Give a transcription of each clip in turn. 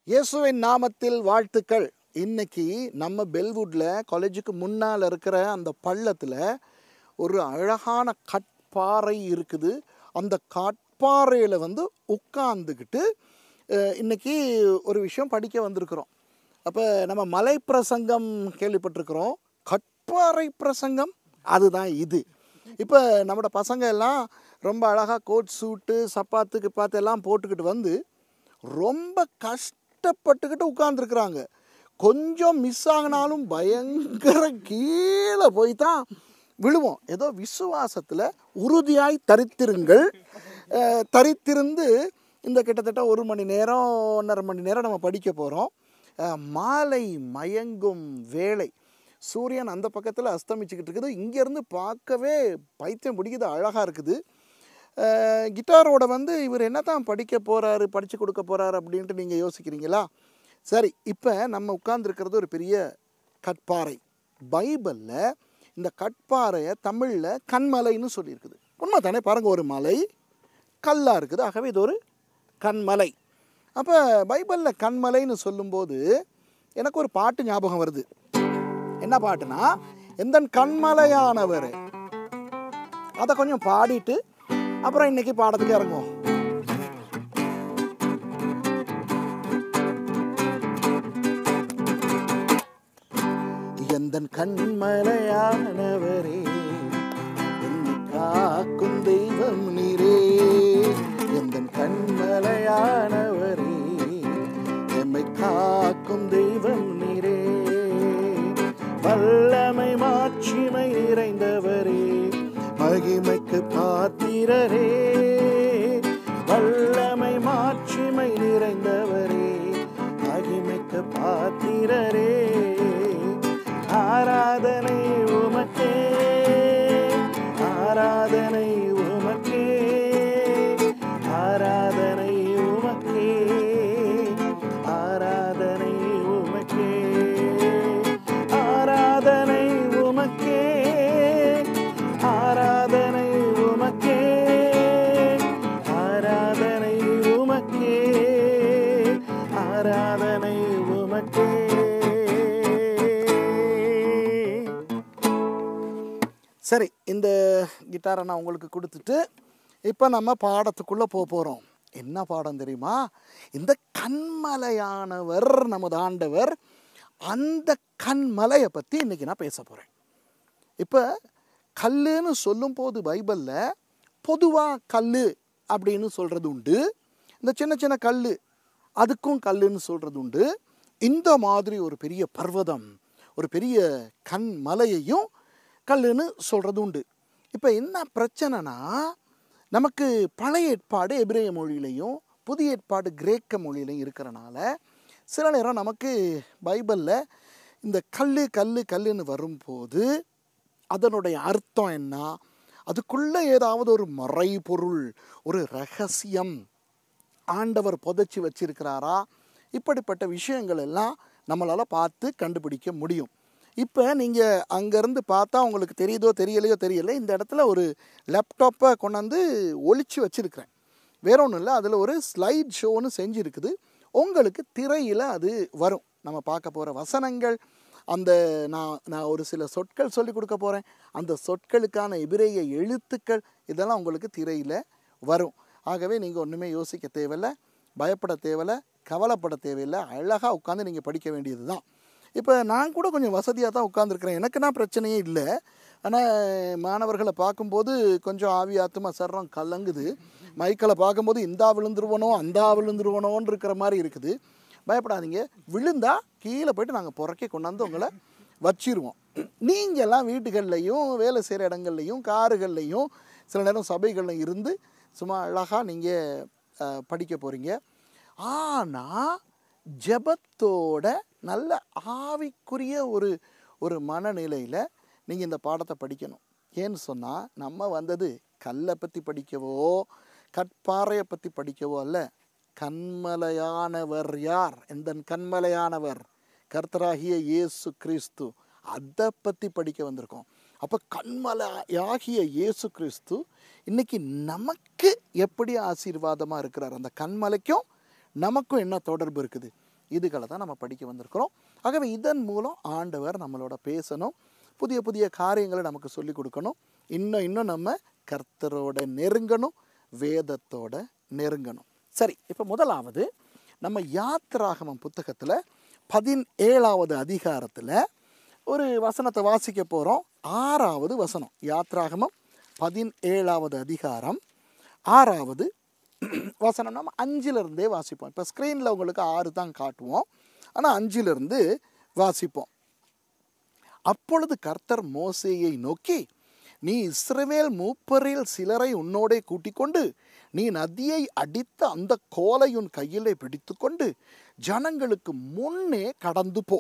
இயேசுவின் நாமத்தில் வாழ்த்துக்கள் இன்னைக்கு நம்ம பெல்வுட்டில் காலேஜுக்கு முன்னால் இருக்கிற அந்த பள்ளத்தில் ஒரு அழகான கட்பாறை இருக்குது அந்த கட்பாறையில் வந்து உட்காந்துக்கிட்டு அஹ், இன்னைக்கு ஒரு விஷயம் படிக்க வந்திருக்கிறோம் அப்போ நம்ம மலை பிரசங்கம் கேள்விப்பட்டிருக்கிறோம் கட்பாறை பிரசங்கம் அதுதான் இது இப்போ நம்மளோட பசங்க எல்லாம் ரொம்ப அழகாக கோட் சூட்டு சப்பாத்துக்கு பார்த்து எல்லாம் போட்டுக்கிட்டு வந்து ரொம்ப கஷ்டப்பட்டுக்கிட்டு உட்காந்துருக்குறாங்க கொஞ்சம் மிஸ் ஆகினாலும் பயங்கர கீழே போய் தான் விழுவோம் ஏதோ விசுவாசத்தில் உறுதியாய் தரித்திருங்கள் அஹ், தரித்திருந்து இந்த கிட்டத்தட்ட ஒரு மணி நேரம் ஒன்றரை மணி நேரம் நம்ம படிக்க போகிறோம் மாலை மயங்கும் வேலை சூரியன் அந்த பக்கத்தில் அஸ்தமிச்சுக்கிட்டு இருக்குது இங்கேருந்து பார்க்கவே பைத்தியம் பிடிக்குது அழகாக இருக்குது அஹ், கிட்டாரோட வந்து இவர் என்ன தான் படிக்க போகிறாரு படித்து கொடுக்க போகிறாரு அப்படின்ட்டு நீங்கள் யோசிக்கிறீங்களா சரி இப்போ நம்ம உட்கார்ந்துருக்கிறது ஒரு பெரிய கட்பாறை பைபிளில் இந்த கட்பாறையை தமிழில் கண்மலைன்னு சொல்லியிருக்குது உண்மை தானே பாருங்கள் ஒரு மலை கல்லாக இருக்குது ஆகவே இது ஒரு கண்மலை அப்போ பைபிளில் கண்மலைன்னு சொல்லும்போது எனக்கு ஒரு பாட்டு ஞாபகம் வருது என்ன பாட்டுனா எந்த கண்மலையானவர் அதை கொஞ்சம் பாடிட்டு அப்புறம் இன்னைக்கு பாடத்துக்கு இறங்குவோம் எந்த கண்மலையானவரே என்னை காக்கும் தெய்வம் நீரே எந்த கண்மலையானவரே எம்மை காக்கும் தெய்வம் நீரே வல்லமை மாட்சிமை நிறைந்தவரே மகிமைக்கு பாத்திரரே வல்லமை மாட்சிமை நிறைந்தவரே மகிமைக்கு பாத்திரரே ஆராதனை உமக்கே ஆராதனை உமக்கே ஆராதனை உமக்கே ஆராதனை உமக்கே ஆராதனை உமக்கே ஆராதனை உமக்கே ஆராதனை உமக்கே ஆராதனை உமக்கே சரி இந்த கிட்டாரை நான் உங்களுக்கு கொடுத்துட்டு இப்போ நம்ம பாடத்துக்குள்ளே போக போகிறோம் என்ன பாடம் தெரியுமா இந்த கண்மலையானவர் நமது ஆண்டவர் அந்த கண்மலையை பற்றி இன்னைக்கு நான் பேச போகிறேன் இப்போ கல்லுன்னு சொல்லும்போது பைபிளில் பொதுவாக கல் அப்படின்னு சொல்கிறது உண்டு இந்த சின்ன சின்ன கல் அதுக்கும் கல்லுன்னு சொல்கிறது உண்டு இந்த மாதிரி ஒரு பெரிய பர்வதம் ஒரு பெரிய கண் மலையையும் கல்லுன்னு சொல்கிறது உண்டு இப்போ என்ன பிரச்சனைனா நமக்கு பழைய ஏற்பாடு எபிரேய மொழியிலையும் புதிய ஏற்பாடு கிரேக்க மொழியிலையும் இருக்கிறனால சில நேரம் நமக்கு பைபிளில் இந்த கல் கல் கல்லுன்னு வரும்போது அதனுடைய அர்த்தம் என்ன அதுக்குள்ளே ஏதாவது ஒரு மறைபொருள் ஒரு ரகசியம் ஆண்டவர் புதைச்சி வச்சிருக்கிறாரா இப்படிப்பட்ட விஷயங்கள் எல்லாம் நம்மளால் பார்த்து கண்டுபிடிக்க முடியும் இப்போ நீங்கள் அங்கேருந்து பார்த்தா உங்களுக்கு தெரியுதோ தெரியலையோ தெரியல இந்த இடத்துல ஒரு லேப்டாப்பை கொண்டாந்து ஒளிச்சு வச்சுருக்கிறேன் வேற ஒன்றும் இல்லை அதில் ஒரு ஸ்லைட் ஷோன்னு செஞ்சுருக்குது உங்களுக்கு திரையில் அது வரும் நம்ம பார்க்க போகிற வசனங்கள் அந்த நான் நான் ஒரு சில சொற்கள் சொல்லி கொடுக்க போகிறேன் அந்த சொற்களுக்கான எபிரேய எழுத்துக்கள் இதெல்லாம் உங்களுக்கு திரையில் வரும் ஆகவே நீங்கள் ஒன்றுமே யோசிக்க தேவையில்லை பயப்பட தேவையில்லை கவலைப்பட தேவையில்லை அழகாக உட்காந்து நீங்கள் படிக்க வேண்டியது தான் இப்போ நான் கூட கொஞ்சம் வசதியாக தான் உட்காந்துருக்கிறேன் எனக்குன்னா பிரச்சனையே இல்லை ஆனால் மாணவர்களை பார்க்கும்போது கொஞ்சம் ஆவி ஆத்துமா சர்றம் கலங்குது மைக்களை பார்க்கும்போது இந்தா விழுந்துருவனோ அந்தா விழுந்துருவனோன்னு இருக்கிற மாதிரி இருக்குது பயப்படாதீங்க விழுந்தா கீழே போயிட்டு நாங்கள் புறக்கே கொண்டாந்து உங்களை வச்சிருவோம் நீங்கள் எல்லாம் வீட்டுகள்லையும் வேலை செய்கிற இடங்கள்லையும் காருகள்லையும் சில நேரம் சபைகளில் இருந்து சும்மா அழகாக நீங்கள் படிக்க போகிறீங்க ஆனால் ஜெபத்தோட நல்ல ஆவிக்குரிய ஒரு ஒரு மனநிலையில் நீங்கள் இந்த பாடத்தை படிக்கணும் ஏன்னு சொன்னால் நம்ம வந்தது கல்லை பற்றி படிக்கவோ கற்பாறையை பற்றி படிக்கவோ அல்ல கண்மலையானவர் யார் எந்த கண்மலையானவர் கர்த்தராகிய இயேசு கிறிஸ்து அதை பற்றி படிக்க வந்திருக்கோம் அப்போ கண்மலையாகிய இயேசு கிறிஸ்து இன்னைக்கு நமக்கு எப்படி ஆசீர்வாதமாக இருக்கிறார் அந்த கண்மலைக்கும் நமக்கும் என்ன தொடர்பு இருக்குது இதுகளை தான் நம்ம படிக்க வந்திருக்கிறோம் ஆகவே இதன் மூலம் ஆண்டவர் நம்மளோட பேசணும் புதிய புதிய காரியங்களை நமக்கு சொல்லி கொடுக்கணும் இன்னும் இன்னும் நம்ம கர்த்தரோட நெருங்கணும் வேதத்தோட நெருங்கணும் சரி இப்போ முதலாவது நம்ம யாத்திராகமம் புத்தகத்தில் பதினேழாவது அதிகாரத்தில் ஒரு வசனத்தை வாசிக்க போகிறோம் ஆறாவது வசனம் யாத்ராகமம் பதினேழாவது அதிகாரம் ஆறாவது வசனம் நம்ம அஞ்சிலிருந்தே வாசிப்போம் இப்போ ஸ்க்ரீனில் உங்களுக்கு ஆறு தான் காட்டுவோம் ஆனால் அஞ்சிலிருந்து வாசிப்போம் அப்பொழுது கர்த்தர் மோசேயை நோக்கி நீ இஸ்ரவேல் மூப்பரில் சிலரை உன்னோடே கூட்டிக் கொண்டு நீ நதியை அடித்த அந்த கோலை உன் கையிலே பிடித்துக்கொண்டு ஜனங்களுக்கு முன்னே கடந்து போ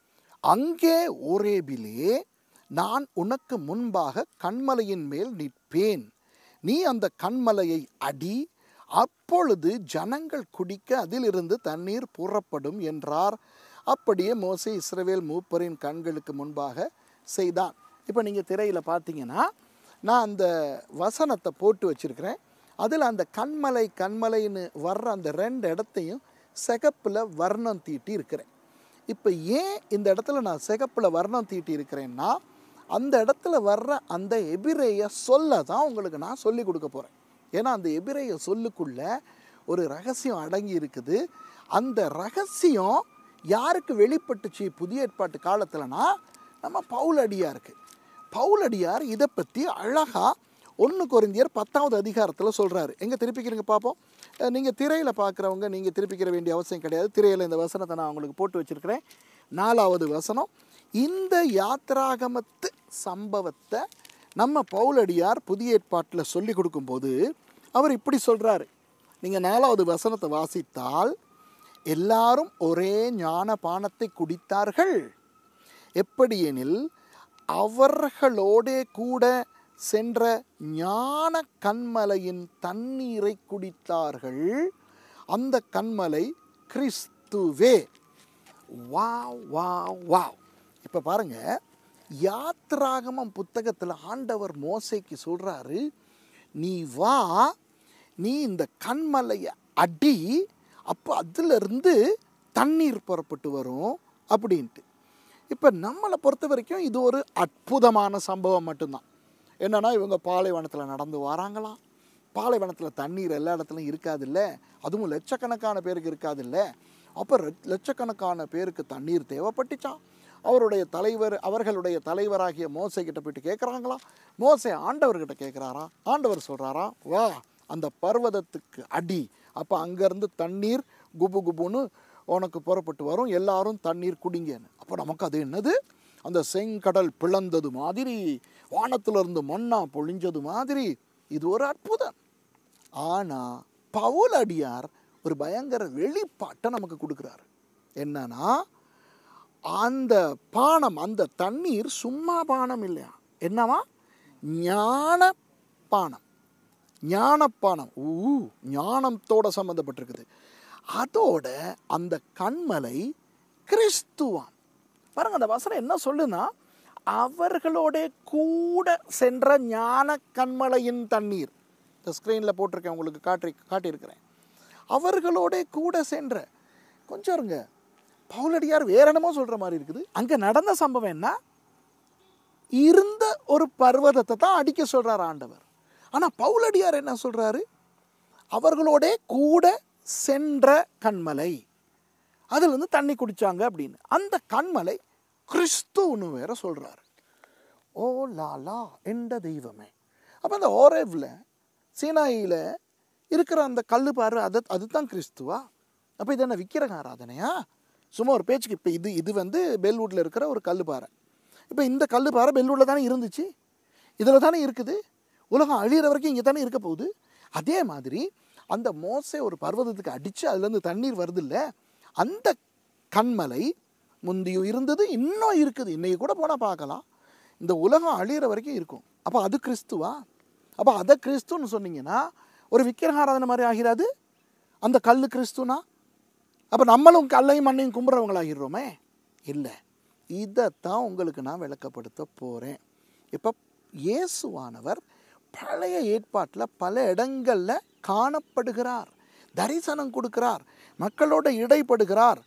அங்கே ஓரேபிலே நான் உனக்கு முன்பாக கண்மலையின் மேல் நிற்பேன் நீ அந்த கண்மலையை அடி அப்பொழுது ஜனங்கள் குடிக்க அதிலிருந்து தண்ணீர் புறப்படும் என்றார் அப்படியே மோசே இஸ்ரவேல் மூப்பரின் கண்களுக்கு முன்பாக செய்தான் இப்போ நீங்கள் திரையில் பார்த்தீங்கன்னா நான் அந்த வசனத்தை போட்டு வச்சிருக்கிறேன் அதில் அந்த கண்மலை கண்மலைன்னு வர்ற அந்த ரெண்டு இடத்தையும் சிகப்பில் வர்ணம் தீட்டி இருக்கிறேன் இப்போ ஏன் இந்த இடத்துல நான் சிகப்பில் வர்ணம் தீட்டி இருக்கிறேன்னா அந்த இடத்துல வர்ற அந்த எபிரேய சொல்ல தான் உங்களுக்கு நான் சொல்லி கொடுக்க போகிறேன் ஏன்னா அந்த எபிரேய சொல்லுக்குள்ள ஒரு ரகசியம் அடங்கி இருக்குது அந்த ரகசியம் யாருக்கு வெளிப்பட்டுச்சு புதிய ஏற்பாட்டு காலத்துலனா நம்ம பவுலடியாருக்கு பவுலடியார் இதை பற்றி அழகாக ஒன்று கொரிந்தியர் பத்தாவது அதிகாரத்தில் சொல்கிறாரு எங்கே திருப்பிக்கிறீங்க பார்ப்போம் நீங்கள் திரையில் பார்க்குறவங்க நீங்கள் திருப்பிக்கிற வேண்டிய அவசியம் கிடையாது திரையில் இந்த வசனத்தை நான் உங்களுக்கு போட்டு வச்சுருக்கிறேன் நாலாவது வசனம் இந்த யாத்ராகமத்து சம்பவத்தை நம்ம பவுலடியார் புதிய ஏற்பாட்டில் சொல்லி கொடுக்கும்போது அவர் இப்படி சொல்கிறாரு நீங்கள் நாலாவது வசனத்தை வாசித்தால் எல்லாரும் ஒரே ஞான பானத்தை குடித்தார்கள் எப்படியெனில் அவர்களோடே கூட சென்ற ஞான கண்மலையின் தண்ணீரை குடித்தார்கள் அந்த கண்மலை கிறிஸ்துவே வாவ் வாவ் வாவ் இப்போ பாருங்க யாத்ராகமம் புத்தகத்தில் ஆண்டவர் மோசைக்கு சொல்கிறாரு நீ வா நீ இந்த கண்மலையை அடி அப்போ அதிலிருந்து தண்ணீர் புறப்பட்டு வரும் அப்படின்ட்டு இப்போ நம்மளை பொறுத்த வரைக்கும் இது ஒரு அற்புதமான சம்பவம் மட்டும்தான் என்னன்னா இவங்க பாலைவனத்தில் நடந்து வராங்களாம் பாலைவனத்தில் தண்ணீர் எல்லா இடத்துலையும் இருக்காதுல்ல அதுவும் லட்சக்கணக்கான பேருக்கு இருக்காதுல்ல அப்போ லட்சக்கணக்கான பேருக்கு தண்ணீர் தேவைப்பட்டுச்சான் அவருடைய தலைவர் அவர்களுடைய தலைவராகிய மோசை கிட்ட போயிட்டு கேட்குறாங்களாம் மோசை ஆண்டவர்கிட்ட கேட்குறாரா ஆண்டவர் சொல்கிறாரா வா அந்த பர்வதத்துக்கு அடி அப்போ அங்கேருந்து தண்ணீர் குபு குபுன்னு உனக்கு புறப்பட்டு வரும் எல்லாரும் தண்ணீர் குடிங்கன்னு அப்போ நமக்கு அது என்னது அந்த செங்கடல் பிளந்தது மாதிரி வானத்திலிருந்து மண்ணா பொழிஞ்சது மாதிரி இது ஒரு அற்புதம் ஆனால் பவுல் அடியார் ஒரு பயங்கர வெளிப்பாட்டை நமக்கு கொடுக்குறாரு என்னன்னா அந்த பானம் அந்த தண்ணீர் சும்மா பானம் இல்லையா என்னவா ஞான பானம் ஞானப்பானம் ஊ ஞானத்தோட சம்மந்தப்பட்டிருக்குது அதோட அந்த கண்மலை கிறிஸ்துவாம் பாருங்க அந்த வசனம் என்ன சொல்லுன்னா அவர்களோட கூட சென்ற ஞான கண்மலையின் தண்ணீர் இந்த ஸ்க்ரீனில் போட்டிருக்கேன் உங்களுக்கு காட்டி காட்டியிருக்கிறேன் அவர்களோட கூட சென்ற கொஞ்சம் இருங்க பவுலடியார் வேற என்னமோ சொல்கிற மாதிரி இருக்குது அங்கே நடந்த சம்பவம் என்ன இருந்த ஒரு பர்வதத்தை தான் அடிக்க சொல்கிறார் ஆண்டவர் ஆனால் பவுலடியார் என்ன சொல்கிறாரு அவர்களோட கூட சென்ற கண்மலை அதுல இருந்து தண்ணி குடிச்சாங்க அப்படின்னு அந்த கண்மலை கிறிஸ்துன்னு வேற சொல்றாரு ஓ லாலா எந்த தெய்வமே அப்போ அந்த ஓரேவில் சீனாயில் இருக்கிற அந்த கல் பாரு அது அதுதான் கிறிஸ்துவா அப்போ இது என்ன விக்கிரக ஆராதனையா சும்மா ஒரு பேச்சுக்கு இப்போ இது இது வந்து பெல்வுட்டில் இருக்கிற ஒரு கல் பாறை இப்போ இந்த கல் பாறை பெல்வுட்டில் தானே இருந்துச்சு இதில் தானே இருக்குது உலகம் அழியிற வரைக்கும் இங்கே தானே இருக்க போகுது அதே மாதிரி அந்த மோசை ஒரு பர்வதத்துக்கு அடித்து அதுலேருந்து தண்ணீர் வருது இல்லை அந்த கண்மலை முந்தியும் இருந்தது இன்னும் இருக்குது இன்னைக்கு கூட போனால் பார்க்கலாம் இந்த உலகம் அழியிற வரைக்கும் இருக்கும் அப்போ அது கிறிஸ்துவா அப்போ அதை கிறிஸ்துன்னு சொன்னீங்கன்னா ஒரு விக்கிரக ஆராதனை மாதிரி ஆகிறாது அந்த கல் கிறிஸ்துனா அப்போ நம்மளும் கல்லையும் மண்ணையும் கும்பிட்றவங்களாகிடுறோமே இல்லை இதைத்தான் உங்களுக்கு நான் விளக்கப்படுத்த போகிறேன் இப்போ இயேசுவானவர் பழைய ஏற்பாட்டில் பல இடங்களில் காணப்படுகிறார் தரிசனம் கொடுக்கிறார் மக்களோட இடைப்படுகிறார்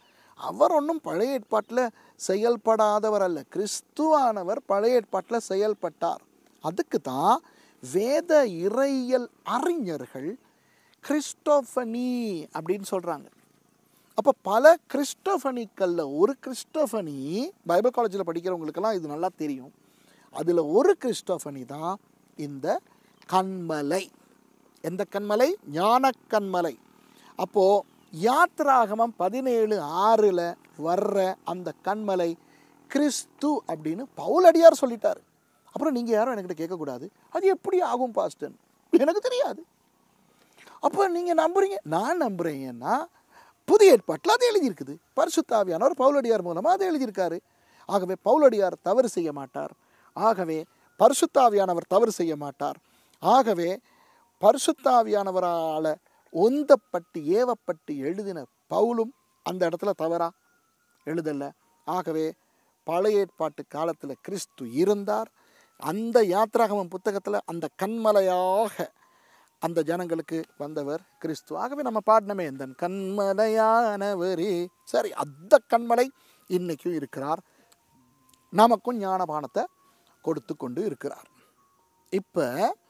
அவர் ஒன்றும் பழைய ஏற்பாட்டில் செயல்படாதவர் அல்ல கிறிஸ்துவானவர் பழைய ஏற்பாட்டில் செயல்பட்டார் அதுக்கு தான் வேத இறையியல் அறிஞர்கள் கிறிஸ்டோஃபனி அப்படின்னு சொல்கிறாங்க அப்போ பல கிறிஸ்டோஃபனிக்களில் ஒரு கிறிஸ்டோஃபனி பைபிள் காலேஜில் படிக்கிறவங்களுக்கெல்லாம் இது நல்லா தெரியும் அதில் ஒரு கிறிஸ்டோஃபனி தான் இந்த கண்மலை எந்த கண்மலை ஞான கண்மலை அப்போது யாத்ராகமம் பதினேழு ஆறில் வர்ற அந்த கண்மலை கிறிஸ்து அப்படின்னு பவுலடியார் சொல்லிட்டாரு அப்புறம் நீங்கள் யாரும் என்கிட்ட கேட்கக்கூடாது அது எப்படி ஆகும் பாஸ்டன் எனக்கு தெரியாது அப்போ நீங்கள் நம்புறீங்க நான் நம்புறேன் ஏன்னா புதிய ஏற்பாட்டில் அது எழுதியிருக்குது பரிசுத்தாவியானவர் பவுலடியார் மூலமாக அது எழுதியிருக்காரு ஆகவே பவுலடியார் தவறு செய்ய மாட்டார் ஆகவே பரிசுத்தாவியானவர் தவறு செய்ய மாட்டார் ஆகவே பரிசுத்தாவியானவரால் ஒந்தப்பட்டு ஏவப்பட்டு எழுதின பவுலும் அந்த இடத்துல தவறா எழுதலை ஆகவே பழைய ஏற்பாட்டு காலத்தில் கிறிஸ்து இருந்தார் அந்த யாத்ராகமம் புத்தகத்தில் அந்த கண்மலையாக அந்த ஜனங்களுக்கு வந்தவர் கிறிஸ்து ஆகவே நம்ம பாடினமே இந்த கண்மலையானவரே சரி அந்த கண்மலை இன்னைக்கும் இருக்கிறார் நமக்கும் ஞானபானத்தை கொடுத்து கொண்டு இருக்கிறார் இப்போ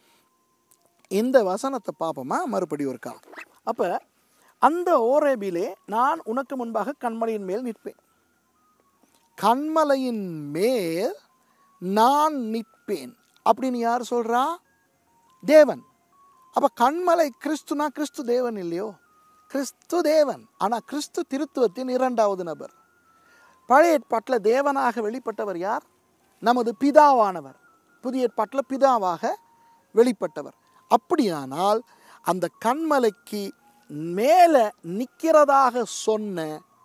இந்த வசனத்தை பார்ப்போமா மறுபடி ஒருக்கா அப்போ அந்த ஓரேபிலே நான் உனக்கு முன்பாக கண்மலையின் மேல் நிற்பேன் கண்மலையின் மேல் நான் நிற்பேன் அப்படின்னு யார் சொல்றா தேவன் அப்ப கண்மலை கிறிஸ்துனா கிறிஸ்து தேவன் இல்லையோ கிறிஸ்து தேவன் ஆனா கிறிஸ்து திருத்துவத்தின் இரண்டாவது நபர் பழைய ஏற்பாட்டில் தேவனாக வெளிப்பட்டவர் யார் நமது பிதாவானவர் புதிய ஏற்பாட்டில் பிதாவாக வெளிப்பட்டவர் அப்படியானால் அந்த கண்மலைக்கு மேலே நிற்கிறதாக சொன்ன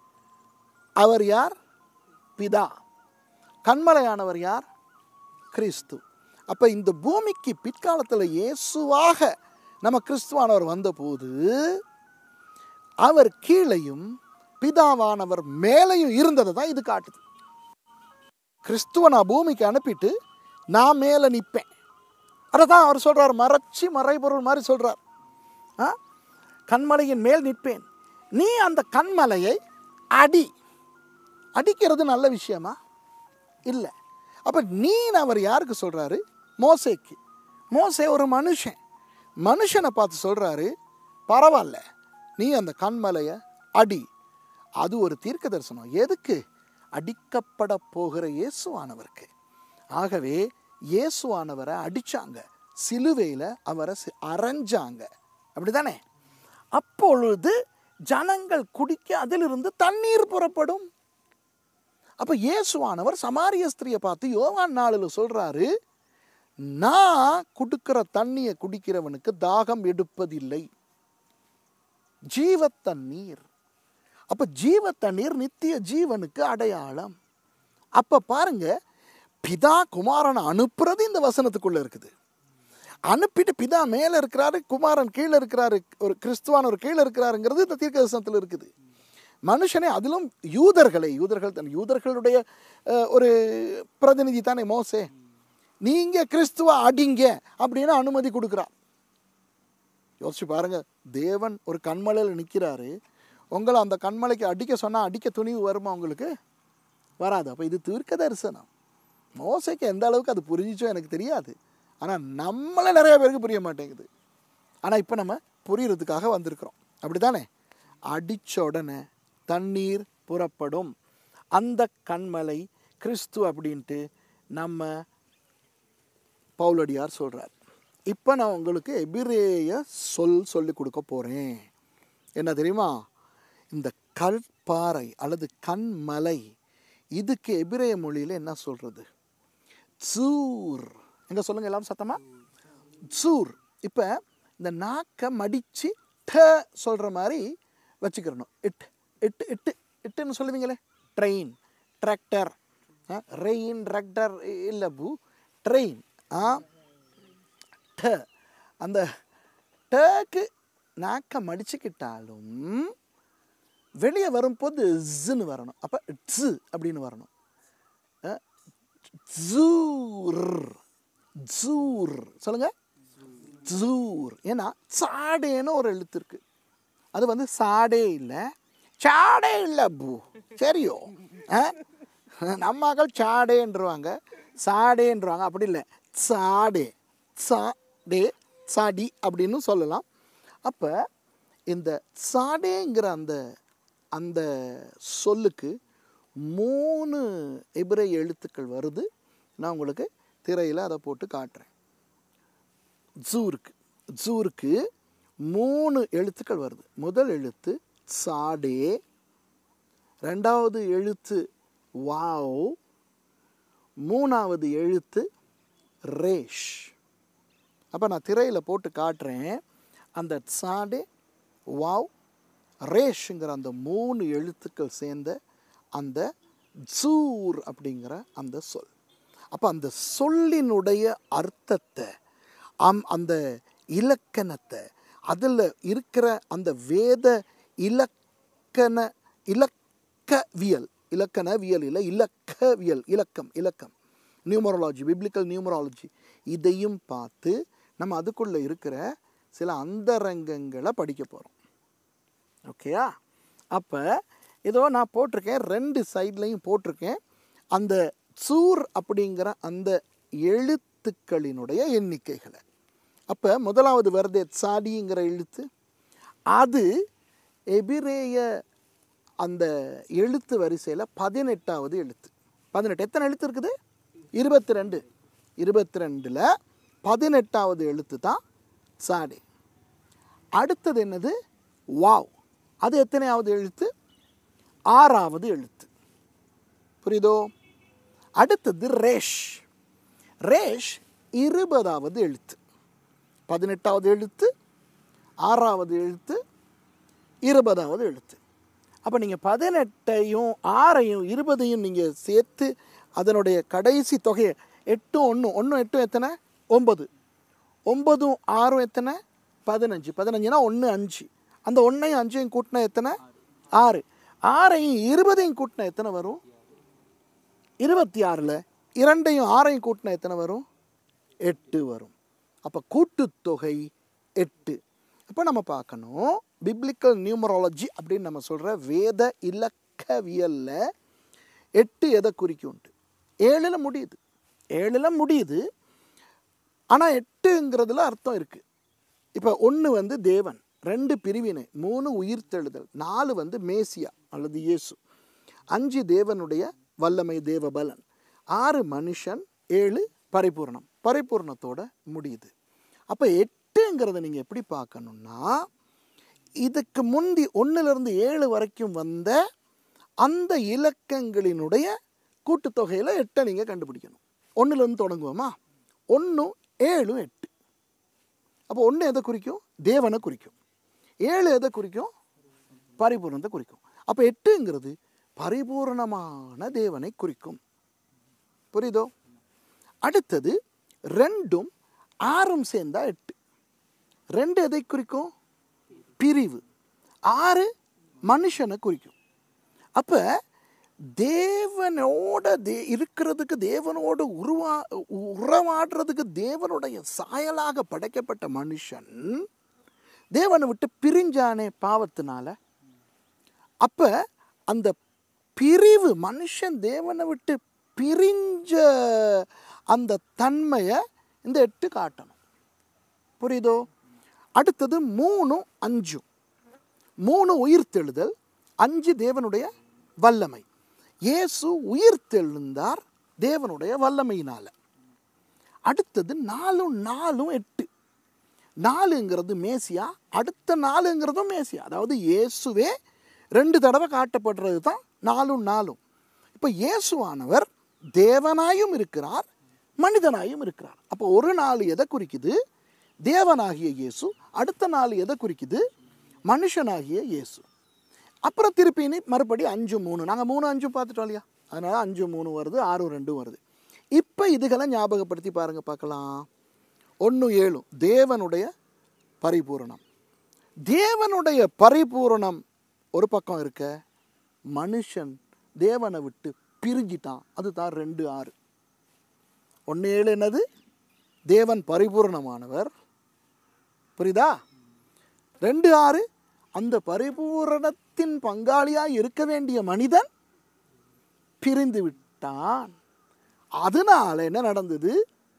அவர் யார் பிதா கண்மலையானவர் யார் கிறிஸ்து அப்போ இந்த பூமிக்கு பிற்காலத்தில் இயேசுவாக நம்ம கிறிஸ்துவானவர் வந்தபோது அவர் கீழையும் பிதாவானவர் மேலையும் இருந்ததை தான் இது காட்டுது கிறிஸ்துவ நான் பூமிக்கு அனுப்பிட்டு நான் மேலே நிற்பேன் அதை தான் அவர் சொல்கிறார் மறைச்சி மறைபொருள் மாதிரி சொல்கிறார் ஆ கண்மலையின் மேல் நிற்பேன் நீ அந்த கண்மலையை அடி அடிக்கிறது நல்ல விஷயமா இல்லை அப்போ நீ அவர் யாருக்கு சொல்கிறாரு மோசேக்கு மோசே ஒரு மனுஷன் மனுஷனை பார்த்து சொல்கிறாரு பரவாயில்ல நீ அந்த கண்மலையை அடி அது ஒரு தீர்க்க தரிசனம் எதுக்கு அடிக்கப்பட போகிற இயேசுவானவருக்கு ஆகவே இயேசுவானவரை அடிச்சாங்க சிலுவையில் அவரை சி- அரைஞ்சாங்க அப்படிதானே அப்பொழுது ஜனங்கள் குடிக்க அதிலிருந்து தண்ணீர் புறப்படும் அப்ப இயேசுவானவர் சமாரிய ஸ்திரியை பார்த்து யோவான் நாளில் சொல்றாரு நான் குடுக்கிற தண்ணியை குடிக்கிறவனுக்கு தாகம் எடுப்பதில்லை ஜீவ தண்ணீர் அப்ப ஜீவ தண்ணீர் நித்திய ஜீவனுக்கு அடையாளம் அப்ப பாருங்க பிதா குமாரனை அனுப்புறது இந்த வசனத்துக்குள்ள இருக்குது அனுப்பிட்டு பிதா மேல இருக்கிறாரு குமாரன் கீழே இருக்கிறாரு ஒரு கிறிஸ்துவான ஒரு கீழே இருக்கிறாருங்கிறது இந்த தீர்க்க தரிசனத்தில் இருக்குது மனுஷனே அதிலும் யூதர்களை யூதர்கள் தன் யூதர்களுடைய அஹ், ஒரு பிரதிநிதி தானே மோசே நீங்க கிறிஸ்துவ அடிங்க அப்படின்னு அனுமதி கொடுக்குறார் யோசிச்சு பாருங்க தேவன் ஒரு கண்மலையில் நிற்கிறாரு உங்களை அந்த கண்மலைக்கு அடிக்க சொன்னா அடிக்க துணிவு வருமா உங்களுக்கு வராது அப்போ இது தீர்க்க தரிசனம் மோசைக்கு எந்த அளவுக்கு அது புரிஞ்சிச்சோ எனக்கு தெரியாது ஆனால் நம்மள நிறைய பேருக்கு புரிய மாட்டேங்குது ஆனால் இப்போ நம்ம புரியறதுக்காக வந்திருக்கிறோம் அப்படி தானே அடித்த உடனே தண்ணீர் புறப்படும் அந்த கண்மலை கிறிஸ்து அப்படின்ட்டு நம்ம பவுலடியார் சொல்கிறார் இப்போ நான் உங்களுக்கு எபிரேய சொல் சொல்லி கொடுக்க போகிறேன் என்ன தெரியுமா இந்த கற்பாறை அல்லது கண்மலை இதுக்கு எபிரேய மொழியில் என்ன சொல்கிறது சூர் எங்க சொல்லுங்க எல்லாரும் சத்தமா சூர் இப்போ இந்த நாக்கை மடித்து ட சொல்கிற மாதிரி வச்சுக்கிறணும் இட் இட்டு இட்டு இட்டுன்னு சொல்லுவீங்களே ட்ரெயின் டிராக்டர் ரெயின் டிராக்டர் இல்லை பூ ட்ரெயின் ஆ ட அந்த டக்கு நாக்கை மடிச்சுக்கிட்டாலும் வெளியே வரும்போது ஸுன்னு வரணும் அப்போ ட்ஸு அப்படின்னு வரணும் அஹ், ஜூர் ஜூர் சொல்லுங்க ஜூர் ஏன்னா சாடேன்னு ஒரு எழுத்து இருக்கு அது வந்து சாடே இல்லை சாடே இல்லை பூ சரியோ ஆ? நம்ம மக்கள் சாடேன்றுவாங்க சாடேன்றுவாங்க அப்படி இல்லை சாடே சாடே சாடி அப்படின்னு சொல்லலாம் அப்போ இந்த சாடேங்கிற அந்த அந்த சொல்லுக்கு மூணு எபிரை எழுத்துக்கள் வருது நான் உங்களுக்கு திரையில் அதை போட்டு காட்டுறேன் ஜூருக்கு ஜூருக்கு மூணு எழுத்துக்கள் வருது முதல் எழுத்து சாடே ரெண்டாவது எழுத்து வாவ் மூணாவது எழுத்து ரேஷ் அப்போ நான் திரையில் போட்டு காட்டுறேன் அந்த சாடே வாவ் ரேஷுங்கிற அந்த மூணு எழுத்துக்கள் சேர்ந்த அந்த ஜூர் அப்படிங்கிற அந்த சொல் அப்போ அந்த சொல்லினுடைய அர்த்தத்தை அம் அந்த இலக்கணத்தை அதில் இருக்கிற அந்த வேத இலக்கண இலக்கவியல் இலக்கணவியல் இல்லை இலக்கவியல் இலக்கம் இலக்கம் நியூமராலஜி பிப்ளிக்கல் நியூமராலஜி இதையும் பார்த்து நம்ம அதுக்குள்ளே இருக்கிற சில அந்தரங்கங்களை படிக்க போகிறோம் ஓகேயா அப்போ ஏதோ நான் போட்டிருக்கேன் ரெண்டு சைட்லையும் போட்டிருக்கேன் அந்த சூர் அப்படிங்கிற அந்த எழுத்துக்களினுடைய எண்ணிக்கைகளை அப்போ முதலாவது வருதே சாடிங்கிற எழுத்து அது எபிரேய அந்த எழுத்து வரிசையில் பதினெட்டாவது எழுத்து பதினெட்டு எத்தனை எழுத்து இருக்குது இருபத்தி ரெண்டு இருபத்தி ரெண்டில் பதினெட்டாவது எழுத்து தான் சாடி அடுத்தது என்னது வாவ் அது எத்தனையாவது எழுத்து ஆறாவது எழுத்து புரியுதோ அடுத்தது ரேஷ் ரேஷ் இருபதாவது எழுத்து பதினெட்டாவது எழுத்து ஆறாவது எழுத்து இருபதாவது எழுத்து அப்போ நீங்கள் பதினெட்டையும் ஆறையும் இருபதையும் நீங்கள் சேர்த்து அதனுடைய கடைசி தொகையை எட்டும் ஒன்று ஒன்றும் எட்டும் எத்தனை ஒம்பது ஒம்பதும் ஆறும் எத்தனை பதினஞ்சு பதினஞ்சுனா ஒன்று அஞ்சு அந்த ஒன்றையும் அஞ்சையும் கூட்டினா எத்தனை ஆறு ஆறையும் இருபதையும் கூட்டினா எத்தனை வரும் இருபத்தி ஆறில் இரண்டையும் ஆறையும் கூட்டினா எத்தனை வரும் எட்டு வரும் அப்போ கூட்டுத்தொகை எட்டு அப்போ நம்ம பார்க்கணும் பிப்ளிக்கல் நியூமராலஜி அப்படின்னு நம்ம சொல்கிற வேத இலக்கவியலில் எட்டு எதை குறிக்கும்ட்டு ஏழில் முடியுது ஏழில் முடியுது ஆனால் எட்டுங்கிறதுல அர்த்தம் இருக்குது இப்போ ஒன்று வந்து தேவன் ரெண்டு பிரிவினை மூணு உயிர்த்தெழுதல் நாலு வந்து மேசியா அல்லது இயேசு அஞ்சு தேவனுடைய வல்லமை தேவபலன் ஆறு மனுஷன் ஏழு பரிபூரணம் பரிபூரணத்தோட முடியுது அப்போ எட்டுங்கிறத நீங்கள் எப்படி பார்க்கணுன்னா இதுக்கு முந்தி ஒன்றுலேருந்து ஏழு வரைக்கும் வந்த அந்த இலக்கங்களினுடைய கூட்டுத்தொகையில் எட்டை நீங்கள் கண்டுபிடிக்கணும் ஒன்றுலேருந்து தொடங்குவோமா ஒன்றும் ஏழும் எட்டு அப்போ ஒன்று எதை குறிக்கும் தேவனை குறிக்கும் ஏழு எதை குறிக்கும் பரிபூரணத்தை குறிக்கும் அப்போ எட்டுங்கிறது பரிபூரணமான தேவனை குறிக்கும் புரியுதோ அடுத்தது ரெண்டும் ஆறும் சேர்ந்தா எட்டு ரெண்டு எதை குறிக்கும் பிரிவு ஆறு மனுஷனை குறிக்கும் அப்போ தேவனோட தே இருக்கிறதுக்கு தேவனோடு உருவா உறவாடுறதுக்கு தேவனுடைய சாயலாக படைக்கப்பட்ட மனுஷன் தேவனை விட்டு பிரிஞ்சானே பாவத்தினால அப்போ அந்த பிரிவு மனுஷன் தேவனை விட்டு பிரிஞ்ச அந்த தன்மையை இந்த எட்டு காட்டணும் புரியுதோ அடுத்தது மூணும் அஞ்சும் மூணு உயிர்த்தெழுதல் அஞ்சு தேவனுடைய வல்லமை இயேசு உயிர்த்தெழுந்தார் தேவனுடைய வல்லமையினால அடுத்தது நாலும் நாலும் எட்டு நாலுங்கிறது மேசியா அடுத்த நாலுங்கிறதும் மேசியா அதாவது இயேசுவே ரெண்டு தடவை காட்டப்படுறது தான் நாலும் நாலும் இப்போ இயேசுவானவர் தேவனாயும் இருக்கிறார் மனிதனாயும் இருக்கிறார் அப்போ ஒரு நாள் எதை குறிக்குது தேவனாகிய இயேசு அடுத்த நாள் எதை குறிக்குது மனுஷனாகிய இயேசு அப்புறம் திருப்பி இனி மறுபடி அஞ்சு மூணு நாங்கள் மூணு அஞ்சு பார்த்துட்டோம் இல்லையா அதனால் அஞ்சு மூணு வருது ஆறு ரெண்டும் வருது இப்போ இதுகளை ஞாபகப்படுத்தி பாருங்க பார்க்கலாம் ஒன்று ஏழு தேவனுடைய பரிபூரணம் தேவனுடைய பரிபூரணம் ஒரு பக்கம் இருக்க மனுஷன் தேவனை விட்டு பிரிஞ்சிட்டான் அதுதான் ரெண்டு ஆறு ஒன்று ஏழு என்னது தேவன் பரிபூரணமானவர் புரியுதா ரெண்டு ஆறு அந்த பரிபூரண பாவத்தின் பங்காளியாய் இருக்க வேண்டிய மனிதன் பிரிந்து விட்டான் அதனால என்ன நடந்தது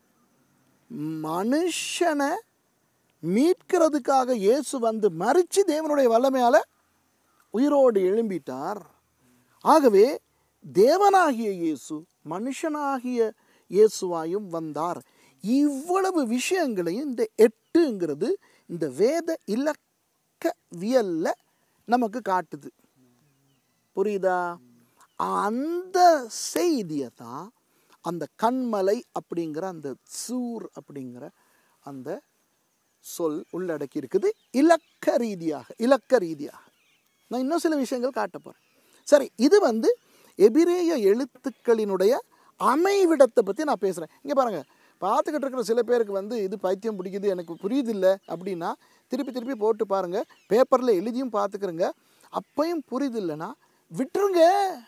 மனுஷனை மீட்கிறதுக்காக இயேசு வந்து மறித்து தேவனுடைய வல்லமையால உயிரோடு எழும்பிட்டார் ஆகவே தேவனாகிய இயேசு மனுஷனாகிய இயேசுவாயும் வந்தார் இவ்வளவு விஷயங்களையும் இந்த எட்டுங்கிறது இந்த வேத இலக்கவியல்ல நமக்கு காட்டுது புரியுதா அந்த செய்தியை தான் அந்த கண்மலை அப்படிங்கிற அந்த சூர் அப்படிங்கிற அந்த சொல் உள்ளடக்கி இருக்குது இலக்க ரீதியாக இலக்க ரீதியாக நான் இன்னும் சில விஷயங்கள் காட்ட போகிறேன் சரி இது வந்து எபிரேய எழுத்துக்களினுடைய அமைவிடத்தை பற்றி நான் பேசுகிறேன் இங்கே பாருங்கள் பார்த்துக்கிட்டு இருக்கிற சில பேருக்கு வந்து இது பைத்தியம் பிடிக்குது எனக்கு புரியுதில்ல அப்படின்னா திருப்பி திருப்பி போட்டு பாருங்கள் பேப்பரில் எழுதியும் பார்த்துக்கிறங்க அப்பையும் புரியுதில்லைன்னா விட்டுருங்க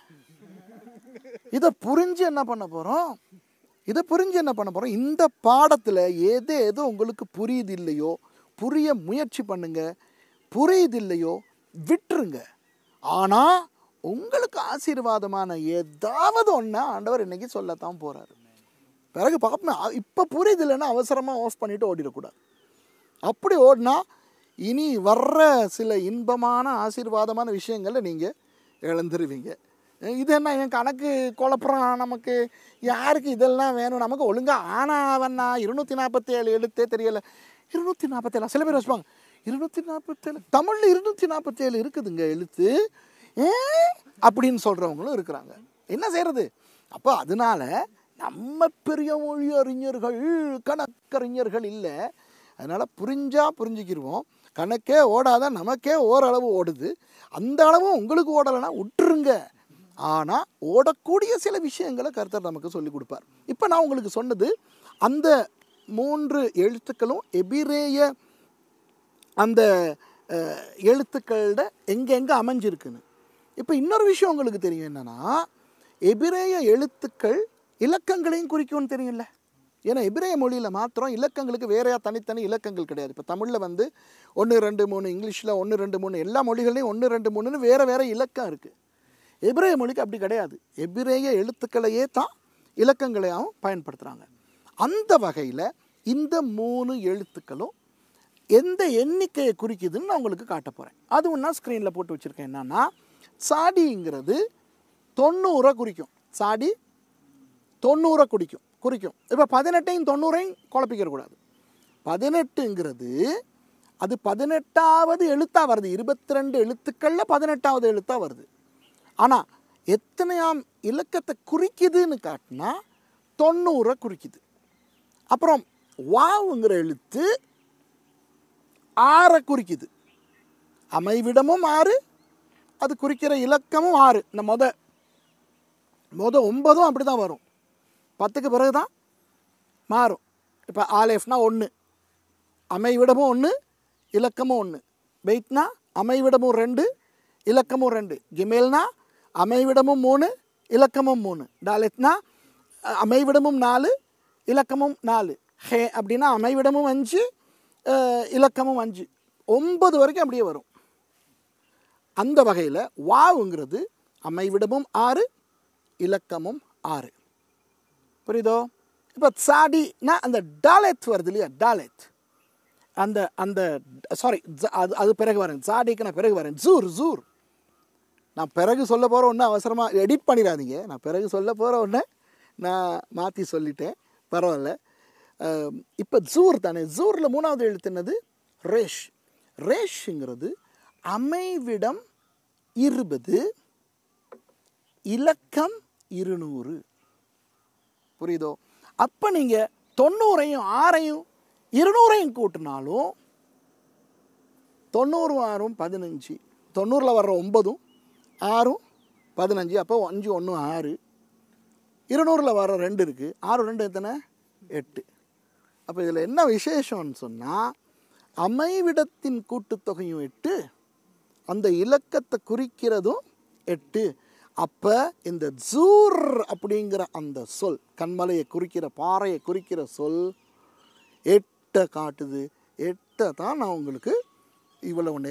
இதை புரிஞ்சு என்ன பண்ண போகிறோம் இதை புரிஞ்சு என்ன பண்ண போகிறோம் இந்த பாடத்தில் எது எது உங்களுக்கு புரியுது இல்லையோ புரிய முயற்சி பண்ணுங்க புரியுது இல்லையோ விட்டுருங்க ஆனால் உங்களுக்கு ஆசீர்வாதமான ஏதாவது ஒன்று ஆண்டவர் இன்னைக்கு சொல்லத்தான் போகிறாரு பிறகு பார்ப்போம் இப்போ புரியுது இல்லைன்னா அவசரமாக ஆஃப் பண்ணிட்டு ஓடிடக்கூடாது அப்படி ஓடினா இனி வர்ற சில இன்பமான ஆசீர்வாதமான விஷயங்களை நீங்கள் இழந்துருவீங்க இது என்ன என் கணக்கு குழப்பறான் நமக்கு யாருக்கு இதெல்லாம் வேணும் நமக்கு ஒழுங்காக ஆனா அவனா இருநூற்றி நாற்பத்தி ஏழு எழுத்தே தெரியல இருநூற்றி நாற்பத்தேழு சில பேர் வச்சுப்பாங்க இருநூற்றி நாற்பத்தேழு தமிழில் இருநூற்றி நாற்பத்தேழு இருக்குதுங்க எழுத்து ஏ அப்படின்னு சொல்கிறவங்களும் இருக்கிறாங்க என்ன செய்கிறது அப்போ அதனால நம்ம பெரிய மொழி அறிஞர்கள் கணக்கறிஞர்கள் இல்லை அதனால் புரிஞ்சா புரிஞ்சுக்கிருவோம் கணக்கே ஓடாத நமக்கே ஓரளவு ஓடுது அந்த அளவும் உங்களுக்கு ஓடலைன்னா விட்டுருங்க ஆனால் ஓடக்கூடிய சில விஷயங்களை கருத்தர் நமக்கு சொல்லி கொடுப்பார் இப்போ நான் உங்களுக்கு சொன்னது அந்த மூன்று எழுத்துக்களும் எபிரேய அந்த அஹ், எழுத்துக்களோட எங்கெங்கே அமைஞ்சிருக்குன்னு இப்போ இன்னொரு விஷயம் உங்களுக்கு தெரியும் என்னன்னா எபிரேய எழுத்துக்கள் இலக்கங்களையும் குறிக்கும்னு தெரியும்ல ஏன்னா எபிரேய மொழியில் மாத்திரம் இலக்கங்களுக்கு வேறையா தனித்தனி இலக்கங்கள் கிடையாது இப்போ தமிழில் வந்து ஒன்று ரெண்டு மூணு இங்கிலீஷில் ஒன்று ரெண்டு மூணு எல்லா மொழிகள்லையும் ஒன்று ரெண்டு மூணுன்னு வேறு வேறு இலக்கம் இருக்குது எபிரேய மொழிக்கு அப்படி கிடையாது எபிரேய எழுத்துக்களையே தான் இலக்கங்களையாகவும் பயன்படுத்துகிறாங்க அந்த வகையில் இந்த மூணு எழுத்துக்களும் எந்த எண்ணிக்கையை குறிக்குதுன்னு நான் உங்களுக்கு காட்ட போகிறேன் அது ஒன்றா ஸ்க்ரீனில் போட்டு வச்சுருக்கேன் என்னன்னா சாடிங்கிறது தொண்ணூறை குறிக்கும் சாடி தொண்ணூறை குறிக்கும் குறிக்கும் இப்போ பதினெட்டையும் தொண்ணூறையும் குழப்பிக்கிற கூடாது பதினெட்டுங்கிறது அது பதினெட்டாவது எழுத்தாக வருது இருபத்தி ரெண்டு எழுத்துக்களில் பதினெட்டாவது எழுத்தாக வருது ஆனால் எத்தனையாம் இலக்கத்தை குறிக்குதுன்னு காட்டினா தொண்ணூறை குறிக்குது அப்புறம் வாவுங்கிற எழுத்து ஆறை குறிக்குது அமைவிடமும் ஆறு அது குறிக்கிற இலக்கமும் ஆறு இந்த மொத மொத ஒன்பதும் அப்படி தான் வரும் பத்துக்கு பிறகு தான் மாறும் இப்போ ஆலேஃப்னா ஒன்று அமைவிடமும் ஒன்று இலக்கமும் ஒன்று பெய்ட்னா அமைவிடமும் ரெண்டு இலக்கமும் ரெண்டு கிமேல்னா அமைவிடமும் மூணு இலக்கமும் மூணு டாலெட்னா அஹ், அமைவிடமும் நாலு இலக்கமும் நாலு ஹே அப்படின்னா அமைவிடமும் அஞ்சு அஹ், இலக்கமும் அஞ்சு ஒன்பது வரைக்கும் அப்படியே வரும் அந்த வகையில் வாவுங்கிறது அமைவிடமும் ஆறு இலக்கமும் ஆறு புரியுதோ இப்போ சாடினா அந்த டாலெத் வருது இல்லையா டாலெத் அந்த அந்த சாரி அது அது பிறகு வரேன் சாடிக்கு நான் பிறகு வரேன் ஜூர் ஜூர் நான் பிறகு சொல்ல போகிற ஒன்று அவசரமாக எடிட் பண்ணிடாதீங்க நான் பிறகு சொல்ல போகிற ஒன்று நான் மாற்றி சொல்லிட்டேன் பரவாயில்ல இப்போ ஜூர் தானே ஜூரில் மூணாவது எழுத்து என்னது ரேஷ் ரேஷுங்கிறது அமைவிடம் இருபது இலக்கம் இருநூறு புரியுதோ அப்போ நீங்கள் தொண்ணூறையும் ஆறையும் இருநூறையும் கூட்டினாலும் தொண்ணூறு ஆறும் பதினஞ்சு தொண்ணூறில் வர்ற ஒன்பதும் ஆறும் பதினஞ்சு அப்போ அஞ்சு ஒன்று ஆறு இருநூறில் வர ரெண்டு இருக்குது ஆறு ரெண்டு எத்தனை எட்டு அப்போ இதில் என்ன விசேஷம்னு சொன்னால் அமைவிடத்தின் கூட்டுத்தொகையும் எட்டு அந்த இலக்கத்தை குறிக்கிறதும் எட்டு அப்போ இந்த ஜூர் அப்படிங்கிற அந்த சொல் கண்மலையை குறிக்கிற பாறையை குறிக்கிற சொல் எட்டை காட்டுது எட்டை தான் நான் உங்களுக்கு இவ்வளவு நேரம்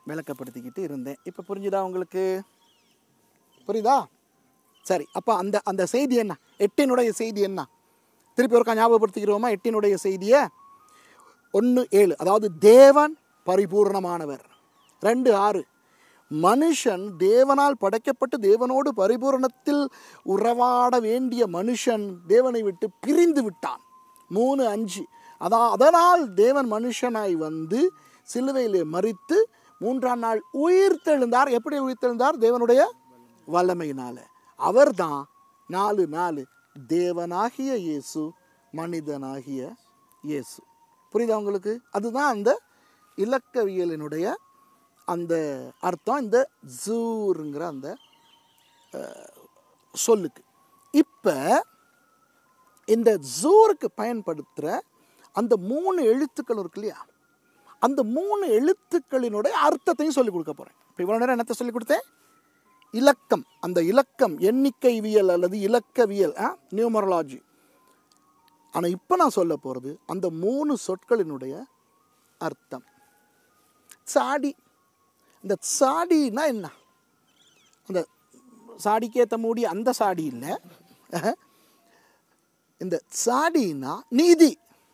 விளக்கப்படுத்திக்கிட்டு இருந்தேன் இப்போ புரிஞ்சுதா உங்களுக்கு புரியுதா சரி அப்போ அந்த அந்த செய்தி என்ன எட்டினுடைய செய்தி என்ன திருப்பி ஒருக்கா ஞாபகப்படுத்திக்கிறோமா எட்டினுடைய செய்தியை ஒன்று ஏழு அதாவது தேவன் பரிபூர்ணமானவர் ரெண்டு ஆறு மனுஷன் தேவனால் படைக்கப்பட்டு தேவனோடு பரிபூரணத்தில் உறவாட வேண்டிய மனுஷன் தேவனை விட்டு பிரிந்து விட்டான் மூணு அஞ்சு அதான் அதனால் தேவன் மனுஷனாய் வந்து சிலுவையிலே மறித்து மூன்றாம் நாள் உயிர்த்தெழுந்தார் எப்படி உயிர்த்தெழுந்தார் தேவனுடைய வல்லமையினால அவர்தான் நாலு நாலு தேவனாகிய இயேசு மனிதனாகிய இயேசு புரியுதா உங்களுக்கு அதுதான் அந்த இலக்கவியலினுடைய அந்த அர்த்தம் இந்த ஜூருங்கிற அந்த அஹ், சொல்லுக்கு இப்போ இந்த ஜூருக்கு பயன்படுத்துகிற அந்த மூணு எழுத்துக்கள் இருக்கு இல்லையா அந்த மூணு எழுத்துக்களினுடைய அர்த்தத்தையும் சொல்லிக் கொடுக்க போகிறேன் இப்போ இவ்வளோ நேரம் என்னத்தை சொல்லிக் கொடுத்தேன் இலக்கம் அந்த இலக்கம் எண்ணிக்கைவியல் அல்லது இலக்கவியல் நியூமரலாஜி ஆனால் இப்போ நான் சொல்ல போகிறது அந்த மூணு சொற்களினுடைய அர்த்தம் சாடி இந்த சாடினா என்ன அந்த சாடிக்கு ஏற்ற மூடி அந்த சாடி இல்லை இந்த சாடினா நீதி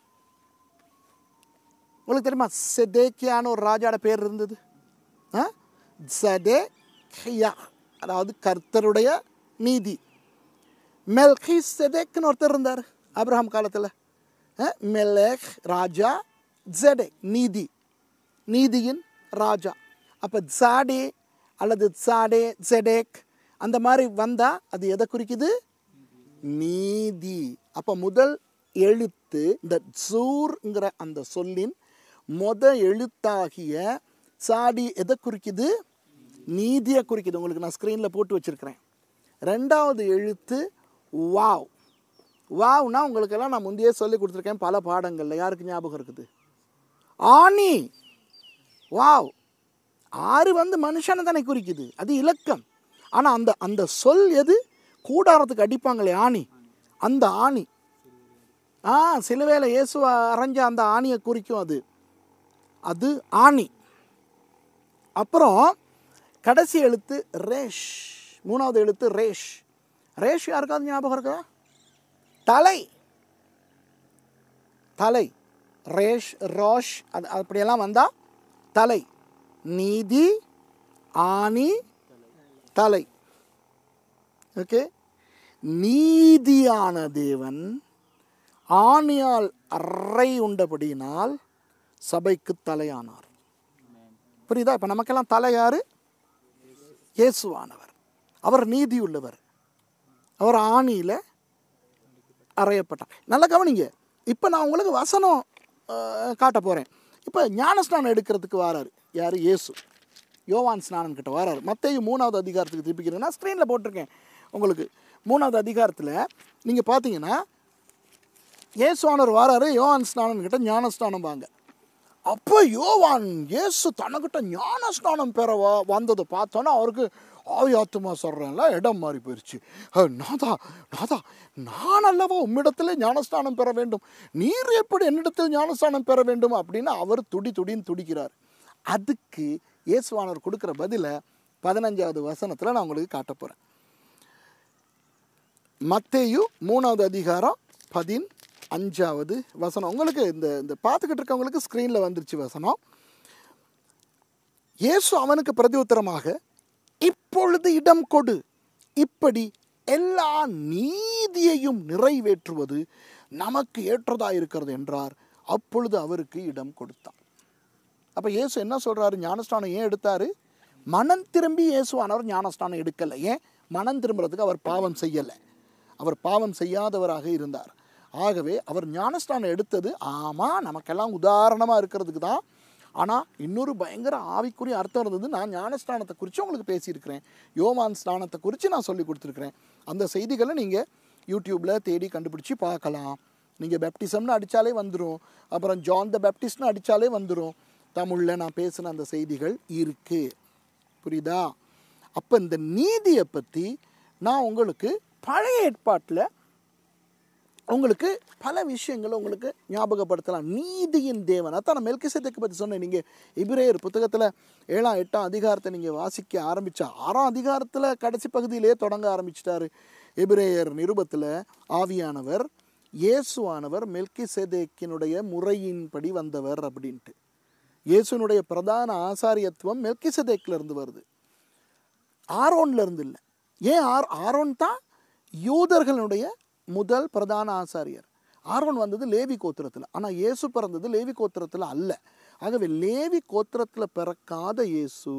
உங்களுக்கு தெரியுமா செதேக்கியான்னு ஒரு ராஜாவோட பேர் இருந்தது ஆ சதேக்கியா அதாவது கர்த்தருடைய நீதி மெல்கி செதேக்னு ஒருத்தர் இருந்தார் அப்ரஹாம் காலத்தில் மெலேக் ராஜா ஜெடேக் நீதி நீதியின் ராஜா அப்போ ஜாடே அல்லது ஜாடே ஜெடேக் அந்த மாதிரி வந்தால் அது எதை குறிக்குது நீதி அப்போ முதல் எழுத்து இந்த ஜூர்ங்கிற அந்த சொல்லின் முத எழுத்தாகிய சாடி எதை குறிக்குது நீதியை குறிக்குது உங்களுக்கு நான் ஸ்க்ரீனில் போட்டு வச்சுருக்கிறேன் ரெண்டாவது எழுத்து வாவ் வாவ்னா உங்களுக்கெல்லாம் நான் முந்தையே சொல்லி கொடுத்துருக்கேன் பல பாடங்களில் யாருக்கு ஞாபகம் இருக்குது ஆணி வாவ் ஆறு வந்து மனுஷனை தானே குறிக்குது அது இலக்கம் ஆனால் அந்த அந்த சொல் எது கூடாரத்துக்கு அடிப்பாங்களே ஆணி அந்த ஆணி ஆ சிலுவையில் இயேசுவை அரைஞ்ச அந்த ஆணியை குறிக்கும் அது அது ஆணி அப்புறம் கடைசி எழுத்து ரேஷ் மூணாவது எழுத்து ரேஷ் ரேஷ் யாருக்காவது ஞாபகம் இருக்கா தலை தலை ரேஷ் ரோஷ் அது அப்படியெல்லாம் வந்தால் தலை நீதி ஆணி தலை ஓகே நீதியான தேவன் ஆணியால் அறை உண்டபடியினால் சபைக்கு தலையானார் புரியுதா இப்போ நமக்கெல்லாம் தலை யாரு இயேசுவானவர் அவர் நீதி உள்ளவர் அவர் ஆணியில் அறையப்பட்டார் நல்லா கவனிங்க இப்போ நான் உங்களுக்கு வசனம் அஹ், காட்ட போகிறேன் இப்போ ஞானஸ்நானம் எடுக்கிறதுக்கு வராரு யார் இயேசு யோவான் ஸ்நானம் கிட்ட வராரு மத்தேயு மூணாவது அதிகாரத்துக்கு திருப்பிக்கிறீங்கன்னா ஸ்க்ரீனில் போட்டிருக்கேன் உங்களுக்கு மூணாவது அதிகாரத்தில் நீங்கள் பார்த்தீங்கன்னா இயேசுவானவர் வராரு யோவான் ஸ்நானம் கிட்ட ஞானஸ்நானம் வாங்க அப்போ யோவான் இயேசு தனக்கிட்ட ஞானஸ்நானம் பெற வ வந்ததை பார்த்தோன்னா அவருக்கு ஆவியாத்துமா சொல்கிறேன்ல இடம் மாறி போயிடுச்சு "அஹ், நாதா நாதா நான் அல்லவா உம்மிடத்தில் ஞானஸ்நானம் பெற வேண்டும் நீர் எப்படி என்னிடத்தில் ஞானஸ்நானம் பெற வேண்டும் அப்படின்னு அவர் துடி துடின்னு துடிக்கிறார் அதுக்கு இயேசுவானவர் கொடுக்குற பதிலை பதினஞ்சாவது வசனத்தில் நான் உங்களுக்கு காட்ட போகிறேன் மத்தேயு மூணாவது அதிகாரம் பதின் அஞ்சாவது வசனம் உங்களுக்கு இந்த இந்த பார்த்துக்கிட்டு இருக்கவங்களுக்கு ஸ்க்ரீனில் வந்துருச்சு வசனம் இயேசு அவனுக்கு பிரதியுத்தரமாக இப்பொழுது இடம் கொடு இப்படி எல்லா நீதியையும் நிறைவேற்றுவது நமக்கு ஏற்றதாக இருக்கிறது என்றார் அப்பொழுது அவருக்கு இடம் கொடுத்தார் அப்போ இயேசு என்ன சொல்கிறாரு ஞானஸ்தானம் ஏன் எடுத்தாரு மனம் திரும்பி இயேசுவானவர் ஞானஸ்தானம் எடுக்கலை ஏன் மனம் திரும்புறதுக்கு அவர் பாவம் செய்யலை அவர் பாவம் செய்யாதவராக இருந்தார் ஆகவே அவர் ஞானஸ்தானம் எடுத்தது ஆமாம் நமக்கெல்லாம் உதாரணமாக இருக்கிறதுக்கு தான் ஆனால் இன்னொரு பயங்கர ஆவிக்குரிய அர்த்தம் இருந்தது நான் ஞானஸ்தானத்தை குறித்து உங்களுக்கு பேசியிருக்கிறேன் யோவான் ஸ்நானத்தை குறித்து நான் சொல்லி கொடுத்துருக்குறேன் அந்த செய்திகளை நீங்கள் யூடியூப்பில் தேடி கண்டுபிடிச்சி பார்க்கலாம் நீங்கள் பெப்டிசம்னு அடித்தாலே வந்துடும் அப்புறம் ஜான் த பெப்டிஸ்ட்னு அடித்தாலே வந்துடும் தமிழில் நான் பேசின அந்த செய்திகள் இருக்குது புரியுதா அப்போ இந்த நீதியை பற்றி நான் உங்களுக்கு பழைய ஏற்பாட்டில் உங்களுக்கு பல விஷயங்களை உங்களுக்கு ஞாபகப்படுத்தலாம் நீதியின் தேவன் அதான் நான் மெல்கிசேதேக்கு பற்றி சொன்னேன் நீங்கள் இபிரேயர் புத்தகத்தில் ஏழாம் எட்டாம் அதிகாரத்தை நீங்கள் வாசிக்க ஆரம்பித்தா ஆறாம் அதிகாரத்தில் கடைசி பகுதியிலே தொடங்க ஆரம்பிச்சிட்டாரு எபிரேயர் நிருபத்தில் ஆவியானவர் இயேசுவானவர் மெல்கிசேதேக்கினுடைய முறையின்படி வந்தவர் அப்படின்ட்டு இயேசுனுடைய பிரதான ஆசாரியத்துவம் மெல்கிசதேக்கில் இருந்து வருது ஆரோன்ல இருந்து இல்லை ஏன் ஆர் ஆரோன் தான் யூதர்களுடைய முதல் பிரதான ஆசாரியர் ஆரோன் வந்தது லேவி கோத்திரத்தில் ஆனால் இயேசு பிறந்தது லேவி கோத்திரத்தில் அல்ல ஆகவே லேவி கோத்திரத்தில் பிறக்காத இயேசு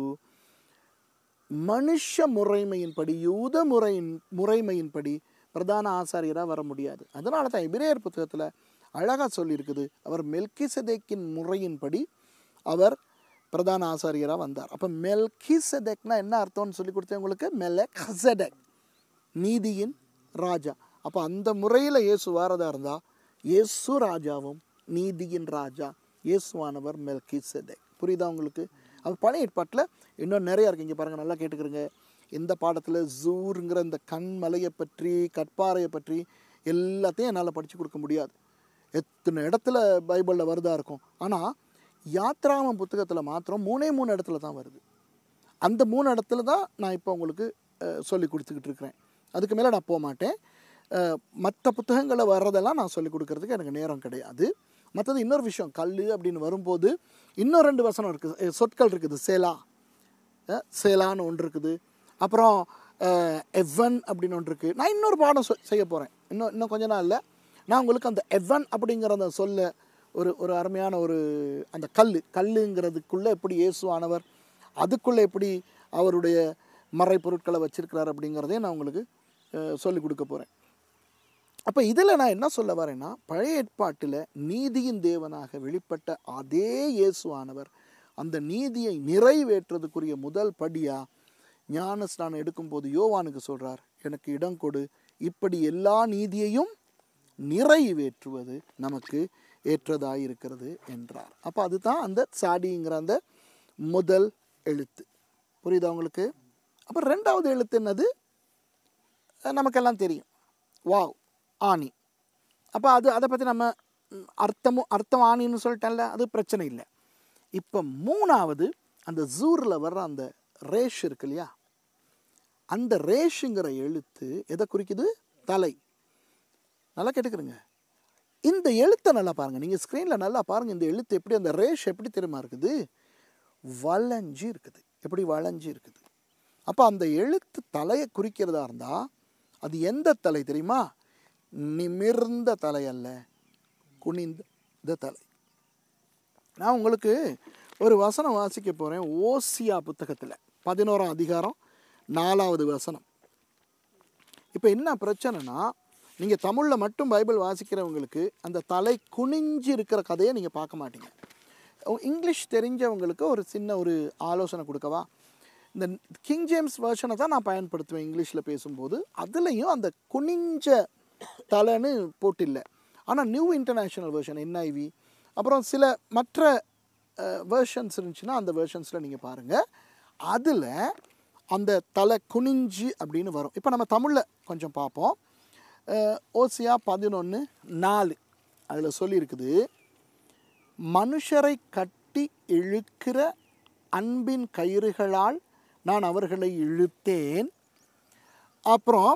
மனுஷ முறைமையின்படி யூத முறையின் முறைமையின்படி பிரதான ஆசாரியராக வர முடியாது அதனால தான் எபிரேயர் புத்தகத்தில் அழகாக சொல்லியிருக்குது அவர் மெல்கிசதேக்கின் முறையின்படி அவர் பிரதான ஆசாரியராக வந்தார் அப்போ மெல்கிசதேக்னா என்ன அர்த்தம்னு சொல்லி கொடுத்தேன் உங்களுக்கு மெலக்சடெக் நீதியின் ராஜா அப்போ அந்த முறையில் இயேசு வாரதா இருந்தால் இயேசு ராஜாவும் நீதியின் ராஜா இயேசுவானவர் மெல்கிசதேக் புரியுதா உங்களுக்கு அது பழைய ஏற்பாட்டில் இன்னும் நிறையா இருக்கு இங்கே பாருங்கள் நல்லா கேட்டுக்கிறங்க இந்த பாடத்தில் ஜூருங்கிற இந்த கண்மலையை பற்றி கற்பாறையை பற்றி எல்லாத்தையும் என்னால் படித்து கொடுக்க முடியாது எத்தனை இடத்துல பைபிளில் வருதா இருக்கும் ஆனால் யாத்ராமம் புத்தகத்தில் மாத்திரம் மூணே மூணு இடத்துல தான் வருது அந்த மூணு இடத்துல தான் நான் இப்போ உங்களுக்கு அஹ், சொல்லி கொடுத்துக்கிட்டு இருக்கிறேன் அதுக்கு மேலே நான் போக மாட்டேன் மற்ற புத்தகங்களில் வர்றதெல்லாம் நான் சொல்லி கொடுக்கறதுக்கு எனக்கு நேரம் கிடையாது மற்றது இன்னொரு விஷயம் கல் அப்படின்னு வரும்போது இன்னும் ரெண்டு வசனம் இருக்குது சொற்கள் இருக்குது சேலா அஹ், சேலான்னு ஒன்று இருக்குது அப்புறம் எவன் அப்படின்னு ஒன்று இருக்குது நான் இன்னொரு பாடம் சொ- செய்ய போகிறேன் இன்னும் இன்னும் கொஞ்ச நாளில் நான் உங்களுக்கு அந்த எவன் அப்படிங்கிற அந்த சொல்ல ஒரு ஒரு அருமையான ஒரு அந்த கல் கல்லுங்கிறதுக்குள்ளே எப்படி இயேசுவானவர் அதுக்குள்ளே எப்படி அவருடைய மறைப்பொருட்களை வச்சிருக்கிறார் அப்படிங்கிறதையும் நான் உங்களுக்கு சொல்லிக் கொடுக்க போகிறேன் அப்போ இதில் நான் என்ன சொல்ல வரேன்னா பழைய ஏற்பாட்டில் நீதியின் தேவனாக வெளிப்பட்ட அதே இயேசுவானவர் அந்த நீதியை நிறைவேற்றுறதுக்குரிய முதல் படியாக ஞான ஸ்நானம் எடுக்கும்போது யோவானுக்கு சொல்கிறார் எனக்கு இடம் கொடு இப்படி எல்லா நீதியையும் நிறைவேற்றுவது நமக்கு ஏற்றதாயிருக்கிறது என்றார் அப்போ அதுதான் அந்த சாடிங்கிற அந்த முதல் எழுத்து புரியுதா உங்களுக்கு அப்போ ரெண்டாவது எழுத்து என்னது அஹ் நமக்கெல்லாம் தெரியும் வாவ் ஆணி அப்போ அது அதை பற்றி நம்ம ம், அர்த்தமும் அர்த்தம் ஆணின்னு சொல்லிட்டேன்ல அது பிரச்சனை இல்லை இப்போ மூணாவது அந்த ஜூரில் வர்ற அந்த ரேஷ் இருக்கு இல்லையா அந்த ரேஷுங்கிற எழுத்து எதை குறிக்குது தலை நல்லா கேட்டுக்கிறங்க இந்த எழுத்தை நல்லா பாருங்கள் நீங்கள் ஸ்க்ரீனில் நல்லா பாருங்கள் இந்த எழுத்து எப்படி அந்த ரேஷ் எப்படி தெரியுமா இருக்குது வளைஞ்சு இருக்குது எப்படி வளைஞ்சு இருக்குது அப்போ அந்த எழுத்து தலையை குறிக்கிறதா இருந்தால் அது எந்த தலை தெரியுமா நிமிர்ந்த தலை அல்ல குனிந்த தலை நான் உங்களுக்கு ஒரு வசனம் வாசிக்க போகிறேன் ஓசியா புத்தகத்தில் பதினோராம் அதிகாரம் நாலாவது வசனம் இப்போ என்ன பிரச்சனைனா நீங்கள் தமிழில் மட்டும் பைபிள் வாசிக்கிறவங்களுக்கு அந்த தலை குனிஞ்சு இருக்கிற கதையை நீங்கள் பார்க்க மாட்டீங்க உ- இங்கிலீஷ் தெரிஞ்சவங்களுக்கு ஒரு சின்ன ஒரு ஆலோசனை கொடுக்கவா இந்த கிங் ஜேம்ஸ் வெர்ஷனை தான் நான் பயன்படுத்துவேன் இங்கிலீஷில் பேசும்போது அதுலேயும் அந்த குனிஞ்ச தலைன்னு போட்டில்ல ஆனால் நியூ இன்டர்நேஷ்னல் வெர்ஷன் என்ஐவி அப்புறம் சில மற்ற வேர்ஷன்ஸ் இருந்துச்சுன்னா அந்த வேர்ஷன்ஸில் நீங்கள் பாருங்கள் அதில் அந்த தலை குனிஞ்சு அப்படின்னு வரும் இப்போ நம்ம தமிழில் கொஞ்சம் பார்ப்போம் அஹ், ஓசியா பதினொன்று நாலு அதில் சொல்லியிருக்குது மனுஷரை கட்டி இழுக்கிற அன்பின் கயிறுகளால் நான் அவர்களை இழுத்தேன் அப்புறம்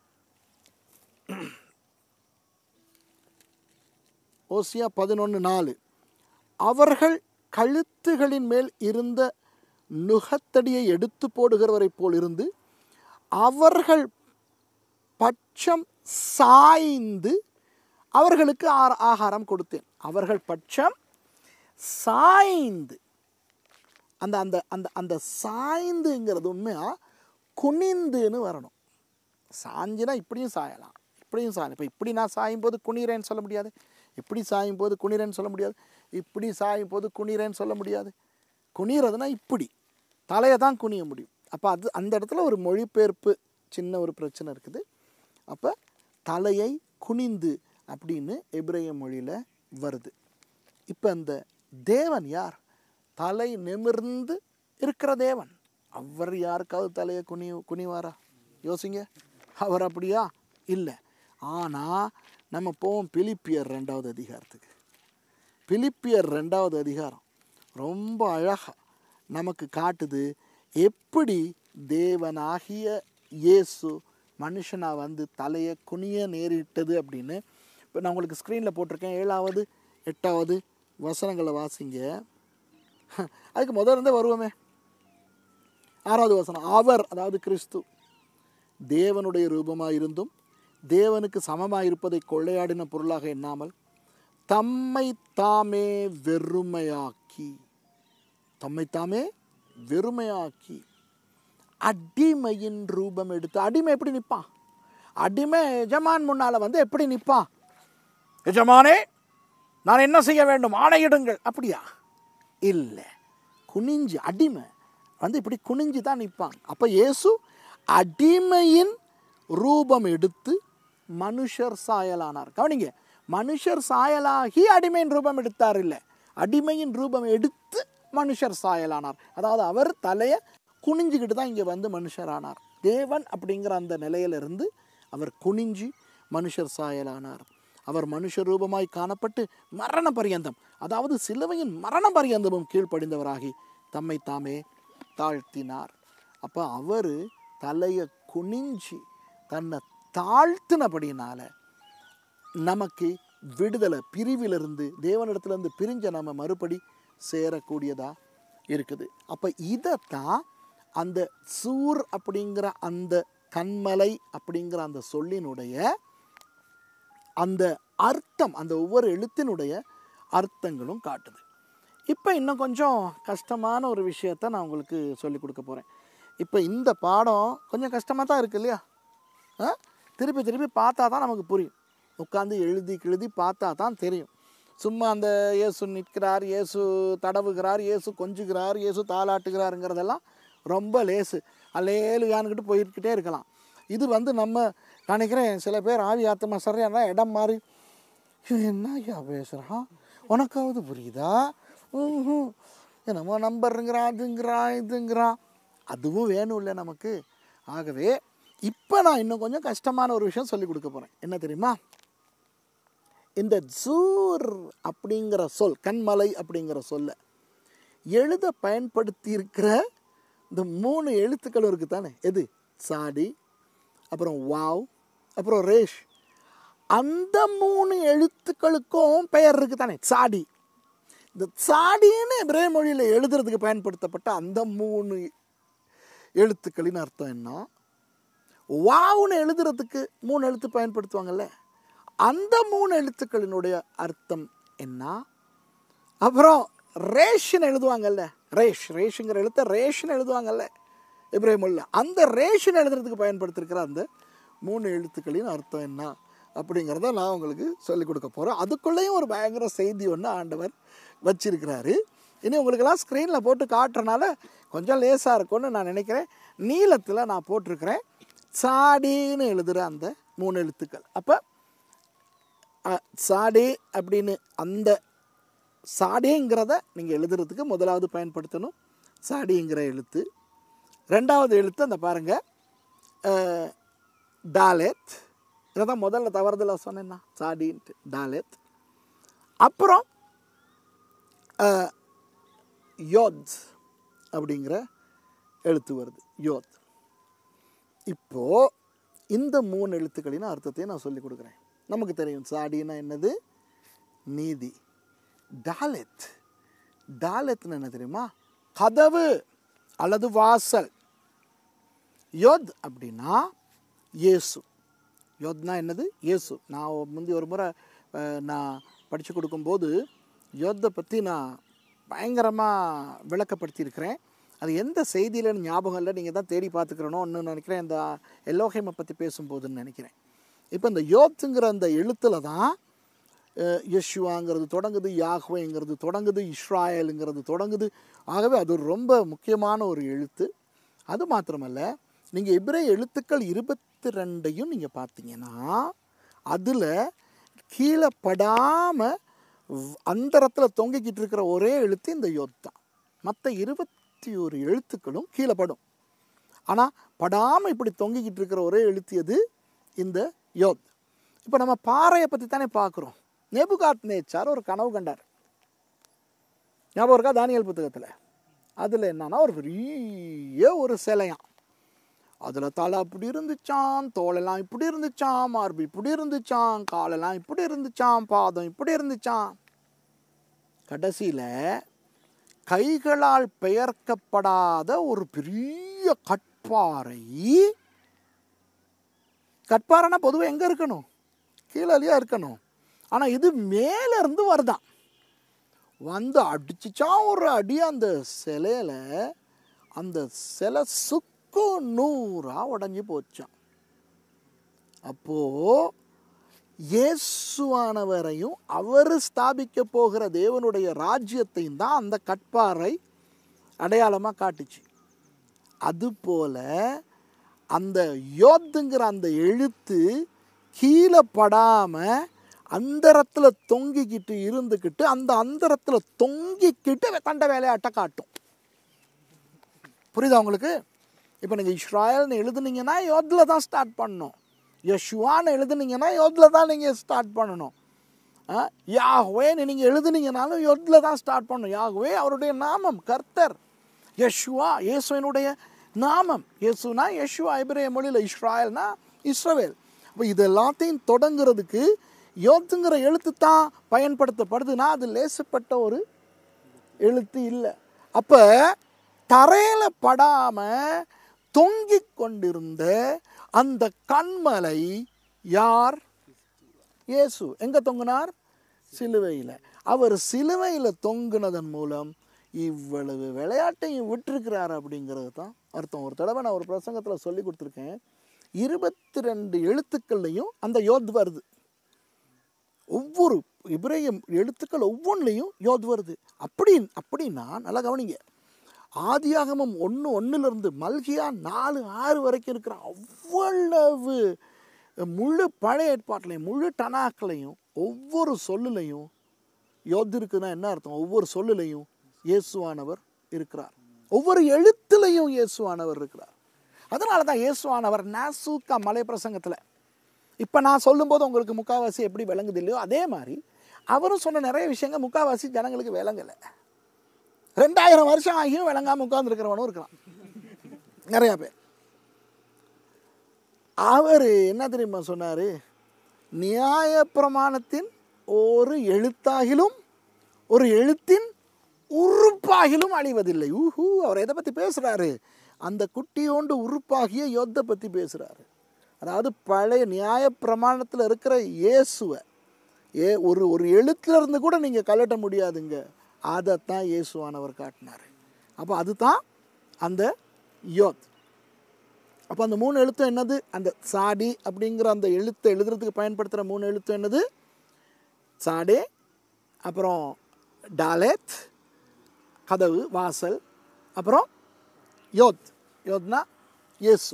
ஓசியா பதினொன்று நாலு அவர்கள் கழுத்துகளின் மேல் இருந்த நுகத்தடியை எடுத்து போடுகிறவரைப் போல் இருந்து அவர்கள் பட்சம் சாய்ந்து அவர்களுக்கு ஆர- ஆகாரம் கொடுத்தேன் அவர்கள் பட்சம் சாய்ந்து அந்த அந்த அந்த அந்த சாய்ந்துங்கிறது உண்மையா குனிந்துன்னு வரணும் சாஞ்சுனா இப்படியும் சாயலாம் இப்படியும் சாயலாம் இப்போ இப்படி நான் சாயும் போது குனிறேன்னு சொல்ல முடியாது இப்படி சாயும் போது குனிறேன்னு சொல்ல முடியாது இப்படி சாயும் போது குனிறேன்னு சொல்ல முடியாது குனிறதுனா இப்படி தலையை தான் குனிய முடியும் அப்போ அது அந்த இடத்துல ஒரு மொழிபெயர்ப்பு சின்ன ஒரு பிரச்சனை இருக்குது அப்போ தலையை குனிந்து அப்படின்னு எபிரேய மொழியில் வருது இப்போ அந்த தேவன் யார் தலை நிமிர்ந்து இருக்கிற தேவன் அவர் யாருக்காவது தலையை குனி குனிவாரா யோசிங்க அவர் அப்படியா இல்லை ஆனால் நம்ம போவோம் பிலிப்பியர் ரெண்டாவது அதிகாரத்துக்கு பிலிப்பியர் ரெண்டாவது அதிகாரம் ரொம்ப அழகாக நமக்கு காட்டுது எப்படி தேவனாகிய இயேசு மனுஷனாக வந்து தலையை குனிய நேரிட்டது அப்படின்னு இப்போ நான் உங்களுக்கு ஸ்க்ரீனில் போட்டிருக்கேன் ஏழாவது எட்டாவது வசனங்களை வாசிங்க அதுக்கு முதல்ல இருந்தே வருவோமே ஆறாவது வசனம் அவர் அதாவது கிறிஸ்து தேவனுடைய ரூபமாக இருந்தும் தேவனுக்கு சமமாக இருப்பதை கொள்ளையாடின பொருளாக எண்ணாமல் தம்மை தாமே வெறுமையாக்கி தம்மை தாமே வெறுமையாக்கி அடிமையின் ரூபம் எடுத்து அடிமை எப்படி நிற்பான் அடிமை எஜமான் முன்னால் வந்து எப்படி நிற்பான் எஜமானே நான் என்ன செய்ய வேண்டும் ஆணையிடுங்கள் அப்படியா இல்லை குனிஞ்சு அடிமை வந்து இப்படி குனிஞ்சு தான் நிற்பாங்க அப்போ இயேசு அடிமையின் ரூபம் எடுத்து மனுஷர் சாயலானார் கவனிங்க மனுஷர் சாயலாகி அடிமையின் ரூபம் எடுத்தார் இல்லை அடிமையின் ரூபம் எடுத்து மனுஷர் சாயலானார் அதாவது அவர் தலையை குனிஞ்சுக்கிட்டு தான் இங்கே வந்து மனுஷரானார் தேவன் அப்படிங்கிற அந்த நிலையிலிருந்து அவர் குனிஞ்சு மனுஷர் சாயலானார் அவர் மனுஷ ரூபமாய் காணப்பட்டு மரண பரியந்தம் அதாவது சிலுவையின் மரண பரியந்தமும் கீழ்ப்படிந்தவராகி தம்மை தாமே தாழ்த்தினார் அப்போ அவர் தலையை குனிஞ்சு தன்னை தாழ்த்தினபடினால நமக்கு விடுதலை பிரிவிலிருந்து தேவனிடத்துலேருந்து பிரிஞ்ச நம்ம மறுபடி சேரக்கூடியதா இருக்குது அப்போ இதைத்தான் அந்த சூர் அப்படிங்கிற அந்த கண்மலை அப்படிங்கிற அந்த சொல்லினுடைய அந்த அர்த்தம் அந்த ஒவ்வொரு எழுத்தினுடைய அர்த்தங்களும் காட்டுது இப்போ இன்னும் கொஞ்சம் கஷ்டமான ஒரு விஷயத்த நான் உங்களுக்கு சொல்லி கொடுக்க போகிறேன் இப்போ இந்த பாடம் கொஞ்சம் கஷ்டமாக தான் இருக்கு இல்லையா ஆ? திருப்பி திருப்பி பார்த்தா தான் நமக்கு புரியும் உட்காந்து எழுதி கிழுதி பார்த்தா தான் தெரியும் சும்மா அந்த இயேசு நிற்கிறார் இயேசு தடவுகிறார் இயேசு கொஞ்சுகிறார் இயேசு தாளாட்டுகிறாருங்கிறதெல்லாம் ரொம்ப லேசு அல்லேலுயான்கிட்டு போயிட்டுக்கிட்டே இருக்கலாம் இது வந்து நம்ம நினைக்கிறேன் சில பேர் ஆவி ஆத்தமா சரியான இடம் மாறி இவன் என்ன ஐயா பேசுகிறான் உனக்காவது புரியுதா ம்ஹும். என்னமோ நம்பருங்கிறான் அதுங்கிறான் இதுங்கிறான் அதுவும் வேணும் இல்லை நமக்கு ஆகவே இப்போ நான் இன்னும் கொஞ்சம் கஷ்டமான ஒரு விஷயம் சொல்லி கொடுக்க போகிறேன் என்ன தெரியுமா இந்த ஜூர் அப்படிங்கிற சொல் கண்மலை அப்படிங்கிற சொல்ல எழுத பயன்படுத்தி இருக்கிற இந்த மூணு எழுத்துக்கள் இருக்கு தானே எது சாடி அப்புறம் வாவ் அப்புறம் ரேஷ் அந்த மூணு எழுத்துக்களுக்கும் பெயர் இருக்கு தானே சாடி இந்த சாடின்னு எபிரே மொழியில் எழுதுறதுக்கு பயன்படுத்தப்பட்ட அந்த மூணு எழுத்துக்களின் அர்த்தம் என்ன வாவுன்னு எழுதுறதுக்கு மூணு எழுத்து பயன்படுத்துவாங்கல்ல அந்த மூணு எழுத்துக்களினுடைய அர்த்தம் என்ன அப்புறம் ரேஷன் எழுதுவாங்கல்ல ரேஷ் ரேஷுங்கிற எழுத்த ரேஷன் எழுதுவாங்கல்ல இப்ராஹிமுல்ல அந்த ரேஷன் எழுதுறதுக்கு பயன்படுத்திருக்கிற அந்த மூணு எழுத்துக்களின் அர்த்தம் என்ன அப்படிங்கிறத நான் உங்களுக்கு சொல்லிக் கொடுக்க போகிறேன் அதுக்குள்ளேயும் ஒரு பயங்கர செய்தி ஒன்று ஆண்டவர் வச்சிருக்கிறாரு இனி உங்களுக்கெல்லாம் ஸ்க்ரீனில் போட்டு காட்டுறனால கொஞ்சம் லேசாக இருக்கும்னு நான் நினைக்கிறேன் நீளத்தில் நான் போட்டிருக்கிறேன் சாடின்னு எழுதுகிற அந்த மூணு எழுத்துக்கள் அப்போ சாடி அப்படின்னு அந்த சாடிங்கிறத நீங்கள் எழுதுறதுக்கு முதலாவது பயன்படுத்தணும் சாடிங்கிற எழுத்து ரெண்டாவது எழுத்து அந்த பாருங்கள் டாலெத் இதை தான் முதல்ல தவறுதலாக சொன்னேன்னா சாடின்ட்டு டாலெத் அப்புறம் அஹ், யோத் அப்படிங்கிற எழுத்து வருது யோத் இப்போது இந்த மூணு எழுத்துக்களின் அர்த்தத்தையும் நான் சொல்லி கொடுக்குறேன் நமக்கு தெரியும் சாடின்னா என்னது நீதி டாலெத் டாலெத்னு என்ன தெரியுமா கதவு அல்லது வாசல் யோத் அப்படின்னா இயேசு யோத்னா என்னது இயேசு நான் முந்தி ஒரு முறை அஹ், நான் படித்து கொடுக்கும்போது யோத்தை பற்றி நான் பயங்கரமாக விளக்கப்படுத்தியிருக்கிறேன் அது எந்த செய்தியிலன்னு ஞாபகம் இல்லை நீங்கள் தான் தேடி பார்த்துக்கிறனோன்னு நினைக்கிறேன் இந்த எல்லோஹேமை பற்றி பேசும்போதுன்னு நினைக்கிறேன் இப்போ இந்த யோத்துங்கிற அந்த எழுத்தில் தான் அஹ், யெஷுவாங்கிறது தொடங்குது யாஹ்வேங்கிறது தொடங்குது இஸ்ராயலுங்கிறது தொடங்குது ஆகவே அது ஒரு ரொம்ப முக்கியமான ஒரு எழுத்து அது மாத்திரமல்ல நீங்கள் எபிரே எழுத்துக்கள் இருபத்தி ரெண்டையும் நீங்கள் பார்த்தீங்கன்னா அதில் கீழே படாமல் அந்தரத்தில் தொங்கிக்கிட்டு இருக்கிற ஒரே எழுத்து இந்த யோத் தான் மற்ற இருபத்தி ஒரு எழுத்துக்களும் கீழே படும் ஆனால் படாமல் இப்படி தொங்கிக்கிட்டு இருக்கிற ஒரே எழுத்து எது இந்த யோத் இப்போ நம்ம பாறையை பற்றி தானே பார்க்குறோம் நெபுகாத் நேச்சார் ஒரு கனவு கண்டார் ஞாபகம் இருக்கா தானியல் புத்தகத்தில் அதில் என்னன்னா ஒரு பெரிய ஒரு சிலையாம் அதில் தலை அப்படி இருந்துச்சான் தோலெல்லாம் இப்படி இருந்துச்சான் மார்பு இப்படி இருந்துச்சான் காலெல்லாம் இப்படி இருந்துச்சான் பாதம் இப்படி இருந்துச்சான் கடைசியில் கைகளால் பெயர்க்கப்படாத ஒரு பெரிய கட்பாறை கட்பாறைனா பொதுவாக எங்கே இருக்கணும் கீழேலையா இருக்கணும் ஆனால் இது மேலே இருந்து வருதான் வந்து அடிச்சுச்சான் ஒரு அடி அந்த சிலையில அந்த சிலை சுக்கு நூறாக உடஞ்சி போச்சான் அப்போ இயேசுவானவரையும் அவர் ஸ்தாபிக்க போகிற தேவனுடைய ராஜ்யத்தையும் தான் அந்த கட்பாறை அடையாளமாக காட்டுச்சு அதுபோல அந்த யோத்துங்கிற அந்த எழுத்து கீழே படாமல் அந்தரத்தில் தொங்கிக்கிட்டு இருந்துக்கிட்டு அந்த அந்தரத்தில் தொங்கிக்கிட்டு தண்டை வேலையாட்ட காட்டும் புரியுதா உங்களுக்கு இப்போ நீங்கள் இஸ்ராயல்னு எழுதுனீங்கன்னா யோத்தில் தான் ஸ்டார்ட் பண்ணணும் யஷுவான்னு எழுதுனீங்கன்னா யோத்தில் தான் நீங்கள் ஸ்டார்ட் பண்ணணும் ஆ, யாஹ்வேன்னு நீங்கள் எழுதுனீங்கனாலும் யோத்தில் தான் ஸ்டார்ட் பண்ணணும் யாஹ்வே அவருடைய நாமம் கர்த்தர் யஷுவா இயேசுவினுடைய நாமம் இயேசுனா யஷுவா எபிரேய மொழியில் இஸ்ராயல்னா இஸ்ரவேல் அப்போ இது எல்லாத்தையும் தொடங்குறதுக்கு யோத்துங்கிற எழுத்து தான் பயன்படுத்தப்படுதுன்னா அது லேசப்பட்ட ஒரு எழுத்து இல்லை அப்போ தரையில் படாமல் தொங்கிக் கொண்டிருந்த அந்த கண்மலை யார் இயேசு எங்கே தொங்கினார் சிலுவையில் அவர் சிலுவையில் தொங்குனதன் மூலம் இவ்வளவு விளையாட்டையும் விட்டிருக்கிறார் அப்படிங்கிறது தான் அர்த்தம் ஒரு தடவை நான் ஒரு பிரசங்கத்தில் சொல்லி கொடுத்துருக்கேன் இருபத்தி ரெண்டு எழுத்துக்கள்லையும் அந்த யோத் வருது ஒவ்வொரு இப்ரேயம் எழுத்துக்கள் ஒவ்வொன்றிலையும் யோத் வருது அப்படி அப்படின்னா நல்லா கவனிங்க ஆதியாகமம் ஒன்று ஒன்றுலேருந்து மல்கியா நாலு ஆறு வரைக்கும் இருக்கிற அவ்வளவு முழு பழைய ஏற்பாட்டிலையும் முழு டனாக்களையும் ஒவ்வொரு சொல்லுலையும் யோத் இருக்குன்னா என்ன அர்த்தம் ஒவ்வொரு சொல்லுலையும் இயேசுவானவர் இருக்கிறார் ஒவ்வொரு எழுத்துலையும் இயேசுவானவர் இருக்கிறார் அதனால தான் இயேசுவானவர் நாசூக்கா மலை பிரசங்கத்தில் இப்போ நான் சொல்லும்போது உங்களுக்கு முக்காவாசி எப்படி விளங்குது இல்லையோ அதே மாதிரி அவரும் சொன்ன நிறைய விஷயங்கள் முக்காவாசி ஜனங்களுக்கு விளங்கலை ரெண்டாயிரம் வருஷம் ஆகியும் விளங்காம உட்கார்ந்துருக்கிறவனும் இருக்கலாம் நிறையா பேர் அவர் என்ன தெரியுமா சொன்னார் நியாய பிரமாணத்தின் ஒரு எழுத்தாகிலும் ஒரு எழுத்தின் உறுப்பாகிலும் அழிவதில்லை ஊஹூ அவர் எதை பற்றி பேசுகிறாரு அந்த குட்டியோண்டு உறுப்பாகிய யோத்தை பற்றி பேசுகிறாரு அதாவது பழைய நியாய பிரமாணத்தில் இருக்கிற இயேசுவை ஏ ஒரு ஒரு எழுத்துல இருந்து கூட நீங்கள் கலட்ட முடியாதுங்க அதைத்தான் இயேசுவானவர் காட்டினார் அப்போ அதுதான் அந்த யோத் அப்போ அந்த மூணு எழுத்தும் என்னது அந்த சாடி அப்படிங்கிற அந்த எழுத்தை எழுதுறதுக்கு பயன்படுத்துகிற மூணு எழுத்து என்னது சாடே அப்புறம் டாலேத் கதவு வாசல் அப்புறம் யோத் யோத்னா இயேசு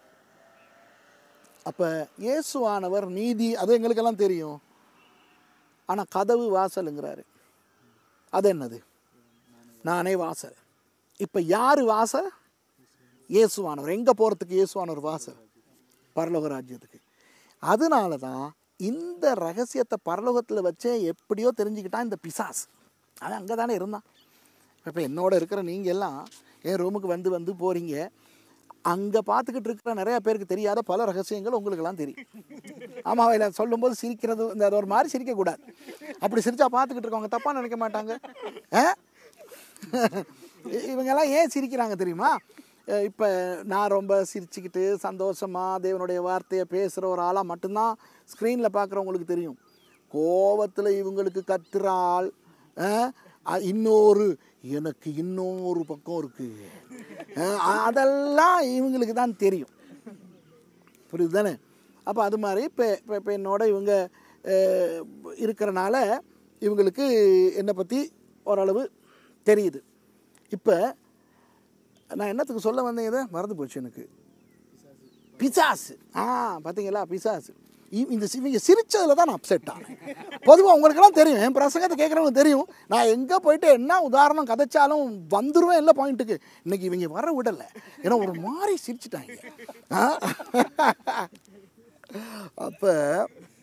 அப்போ இயேசுவானவர் நீதி அது எங்களுக்கெல்லாம் தெரியும் ஆனால் கதவு வாசலுங்கிறாரு அது என்னது நானே வாசல் இப்போ யார் வாசல் இயேசுவானவர் எங்கே போகிறதுக்கு இயேசுவானவர் வாசல் பரலோக ராஜ்யத்துக்கு அதனால தான் இந்த ரகசியத்தை பரலோகத்தில் வச்சே எப்படியோ தெரிஞ்சுக்கிட்டான் இந்த பிசாஸ் அவன் அங்கே தானே இருந்தான் இப்போ என்னோட இருக்கிற நீங்கள் எல்லாம் என் ரூமுக்கு வந்து வந்து போகிறீங்க அங்கே பார்த்துக்கிட்டு இருக்கிற நிறைய பேருக்கு தெரியாத பல ரகசியங்கள் உங்களுக்கெல்லாம் தெரியும் ஆமாம் இல்லை சொல்லும்போது சிரிக்கிறது இந்த அது ஒரு மாதிரி சிரிக்கக்கூடாது அப்படி சிரிச்சா பார்த்துக்கிட்டு இருக்கவங்க தப்பாக நினைக்க மாட்டாங்க ஆ? இவங்கெல்லாம் ஏன் சிரிக்கிறாங்க தெரியுமா இப்போ நான் ரொம்ப சிரிச்சுக்கிட்டு சந்தோஷமாக தேவனுடைய வார்த்தையை பேசுகிற ஒரு ஆளாக மட்டும்தான் ஸ்க்ரீனில் பார்க்குறவங்களுக்கு தெரியும் கோவத்தில் இவங்களுக்கு கத்துற ஆள் ஆ? அ- இன்னொரு எனக்கு இன்னொரு பக்கம் இருக்குது அதெல்லாம் இவங்களுக்கு தான் தெரியும் புரியுது தானே அப்போ அது மாதிரி இப்போ இப்போ இப்போ என்னோட இவங்க அஹ், இருக்கிறனால இவங்களுக்கு என்னை பற்றி ஓரளவு தெரியுது இப்போ நான் என்னத்துக்கு சொல்ல வந்தேன் இதை மறந்து போச்சு எனக்கு பிசாசு ஆ பார்த்தீங்களா பிசாசு இ- இந்த சி- இவங்க சிரிச்சதுல தான் நான் அப்செட் ஆனேன் பொதுவாக உங்களுக்கெல்லாம் தெரியும் என் பிரசங்கத்தை கேட்குறவங்க தெரியும் நான் எங்கே போயிட்டு என்ன உதாரணம் கதைச்சாலும் வந்துருவேன் இல்லை பாயிண்ட்டுக்கு இன்னைக்கு இவங்க வர விடலை ஏன்னா ஒரு மாதிரி சிரிச்சிட்டாங்க அப்போ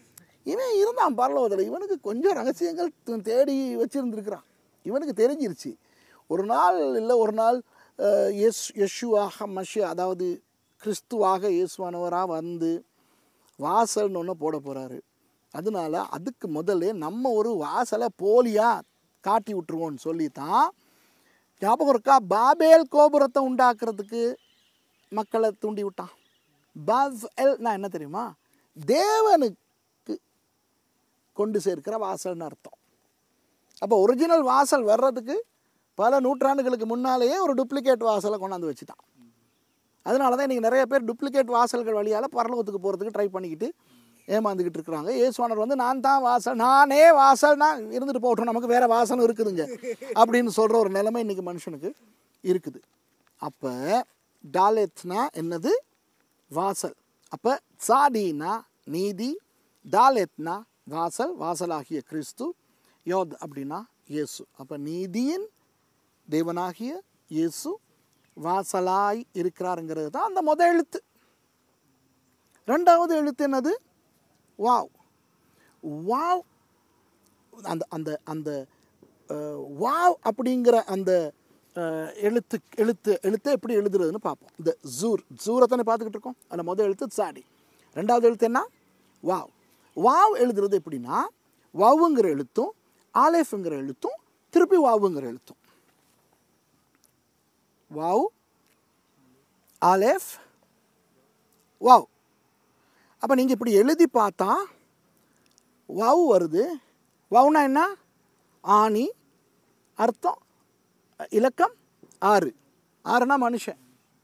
இவன் இருந்தான் பரலோகத்தில் இவனுக்கு கொஞ்சம் ரகசியங்கள் த- தேடி வச்சிருந்துருக்கிறான் இவனுக்கு தெரிஞ்சிருச்சு ஒரு நாள் இல்லை ஒரு நாள் அஹ், எஸ் யஷுவாக மஷி அதாவது கிறிஸ்துவாக இயேசுவானவராக வந்து வாசல்னு ஒன்று போட போகிறாரு அதனால அதுக்கு முதல்ல நம்ம ஒரு வாசலை போலியாக காட்டி விட்டுருவோம்னு சொல்லி தான் ஞாபகம் இருக்கா பாபேல் கோபுரத்தை உண்டாக்குறதுக்கு மக்களை தூண்டி விட்டான் பாஸ் எல்னா என்ன தெரியுமா தேவனுக்கு கொண்டு சேர்க்கிற வாசல்னு அர்த்தம் அப்போ ஒரிஜினல் வாசல் வர்றதுக்கு பல நூற்றாண்டுகளுக்கு முன்னாலேயே ஒரு டூப்ளிகேட் வாசலை கொண்டாந்து வச்சுட்டான் அதனால தான் இன்றைக்கி நிறைய பேர் டூப்ளிகேட் வாசல்கள் வழியால் பரலோகத்துக்கு போகிறதுக்கு ட்ரை பண்ணிக்கிட்டு ஏமாந்துக்கிட்டு இருக்கிறாங்க ஏசுவானர் வந்து நான் தான் வாசல் நானே வாசல் நான் இருந்துட்டு போகட்டும் நமக்கு வேறு வாசல் இருக்குதுங்க அப்படின்னு சொல்கிற ஒரு நிலைமை இன்றைக்கி மனுஷனுக்கு இருக்குது அப்போ டாலெத்னா என்னது வாசல் அப்போ சாடினா நீதி டாலெத்னா வாசல் வாசலாகிய கிறிஸ்து யோத் அப்படின்னா இயேசு அப்போ நீதியின் தேவனாகிய இயேசு வாசலாய் இருக்கிறாருங்கிறது தான் அந்த முத எழுத்து ரெண்டாவது எழுத்து என்னது வாவ் வாவ் அந்த அந்த அந்த அஹ், வாவ் அப்படிங்கிற அந்த அஹ், எழுத்து எழுத்து எழுத்தை எப்படி எழுதுறதுன்னு பார்ப்போம் இந்த ஜூர் ஜூரை தானே பார்த்துக்கிட்டு இருக்கோம் அதில் முதல் எழுத்து சாடி ரெண்டாவது எழுத்து என்ன வாவ் வாவ் எழுதுறது எப்படின்னா வாவுங்கிற எழுத்தும் ஆலேஃபுங்கிற எழுத்தும் திருப்பி வாவுங்கிற எழுத்தும் வாவ் ஆலேஃப் வாவ் அப்போ நீங்கள் இப்படி எழுதி பார்த்தா வவ் வருது வவுனா என்ன ஆணி அர்த்தம் இலக்கம் ஆறு ஆறுனா மனுஷன்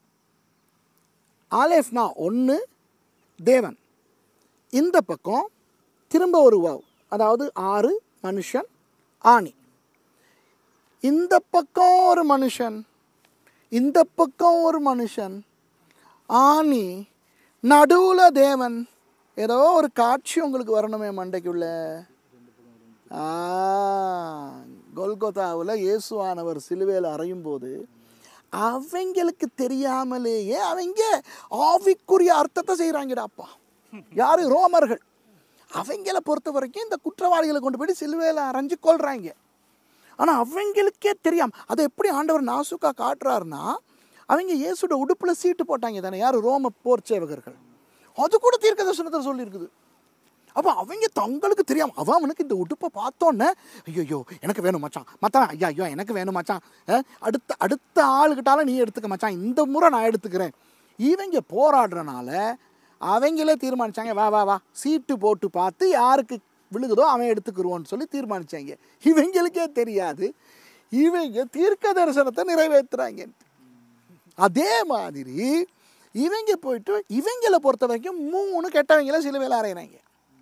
ஆலேஃப்னா ஒன்று தேவன் இந்த பக்கம் திரும்ப ஒரு வவ் அதாவது ஆறு மனுஷன் ஆணி இந்த பக்கம் ஒரு மனுஷன் இந்த பக்கம் ஒரு மனுஷன் ஆணி நடுவில் தேவன் ஏதோ ஒரு காட்சி உங்களுக்கு வரணுமே மண்டைக்குள்ள ஆ கொல்கொத்தாவில் இயேசுவானவர் சிலுவையில் அறையும் போது அவங்களுக்கு தெரியாமலேயே அவங்க ஆவிக்குரிய அர்த்தத்தை செய்கிறாங்கடாப்பா யாரு ரோமர்கள் அவங்கள பொறுத்த வரைக்கும் இந்த குற்றவாளிகளை கொண்டு போய் சிலுவையில் அரைஞ்சு கொள்றாங்க ஆனால் அவங்களுக்கே தெரியாம அதை எப்படி ஆண்டவர் நாசுக்கா காட்டுறாருன்னா அவங்க இயேசுட உடுப்பில் சீட்டு போட்டாங்க தானே யார் ரோம போர் சேவகர்கள் அது கூட தீர்க்க தரிசனத்தில் சொல்லியிருக்குது அப்போ அவங்க தங்களுக்கு தெரியாம அவன் அவனுக்கு இந்த உடுப்பை பார்த்தோன்னே ஐயோ எனக்கு வேணும் மச்சான் மச்சான் ஐயா ஐயோ எனக்கு வேணும் மச்சான் அஹ், அடுத்த அடுத்த ஆளுகிட்டாலும் நீ எடுத்துக்க மச்சான் இந்த முறை நான் எடுத்துக்கிறேன் இவங்க போராடுறனால அவங்களே தீர்மானிச்சாங்க வா வா வா சீட்டு போட்டு பார்த்து யாருக்கு விழுகுதோ அவன் எடுத்துக்கிருவோன்னு சொல்லி தீர்மானிச்சாங்க இவங்களுக்கே தெரியாது இவங்க தீர்க்க தரிசனத்தை நிறைவேற்றுறாங்க அதே மாதிரி இவங்க போயிட்டு இவங்கள பொறுத்த வரைக்கும் மூணு கெட்டவங்கள சிலுவையில் அறையிறாங்க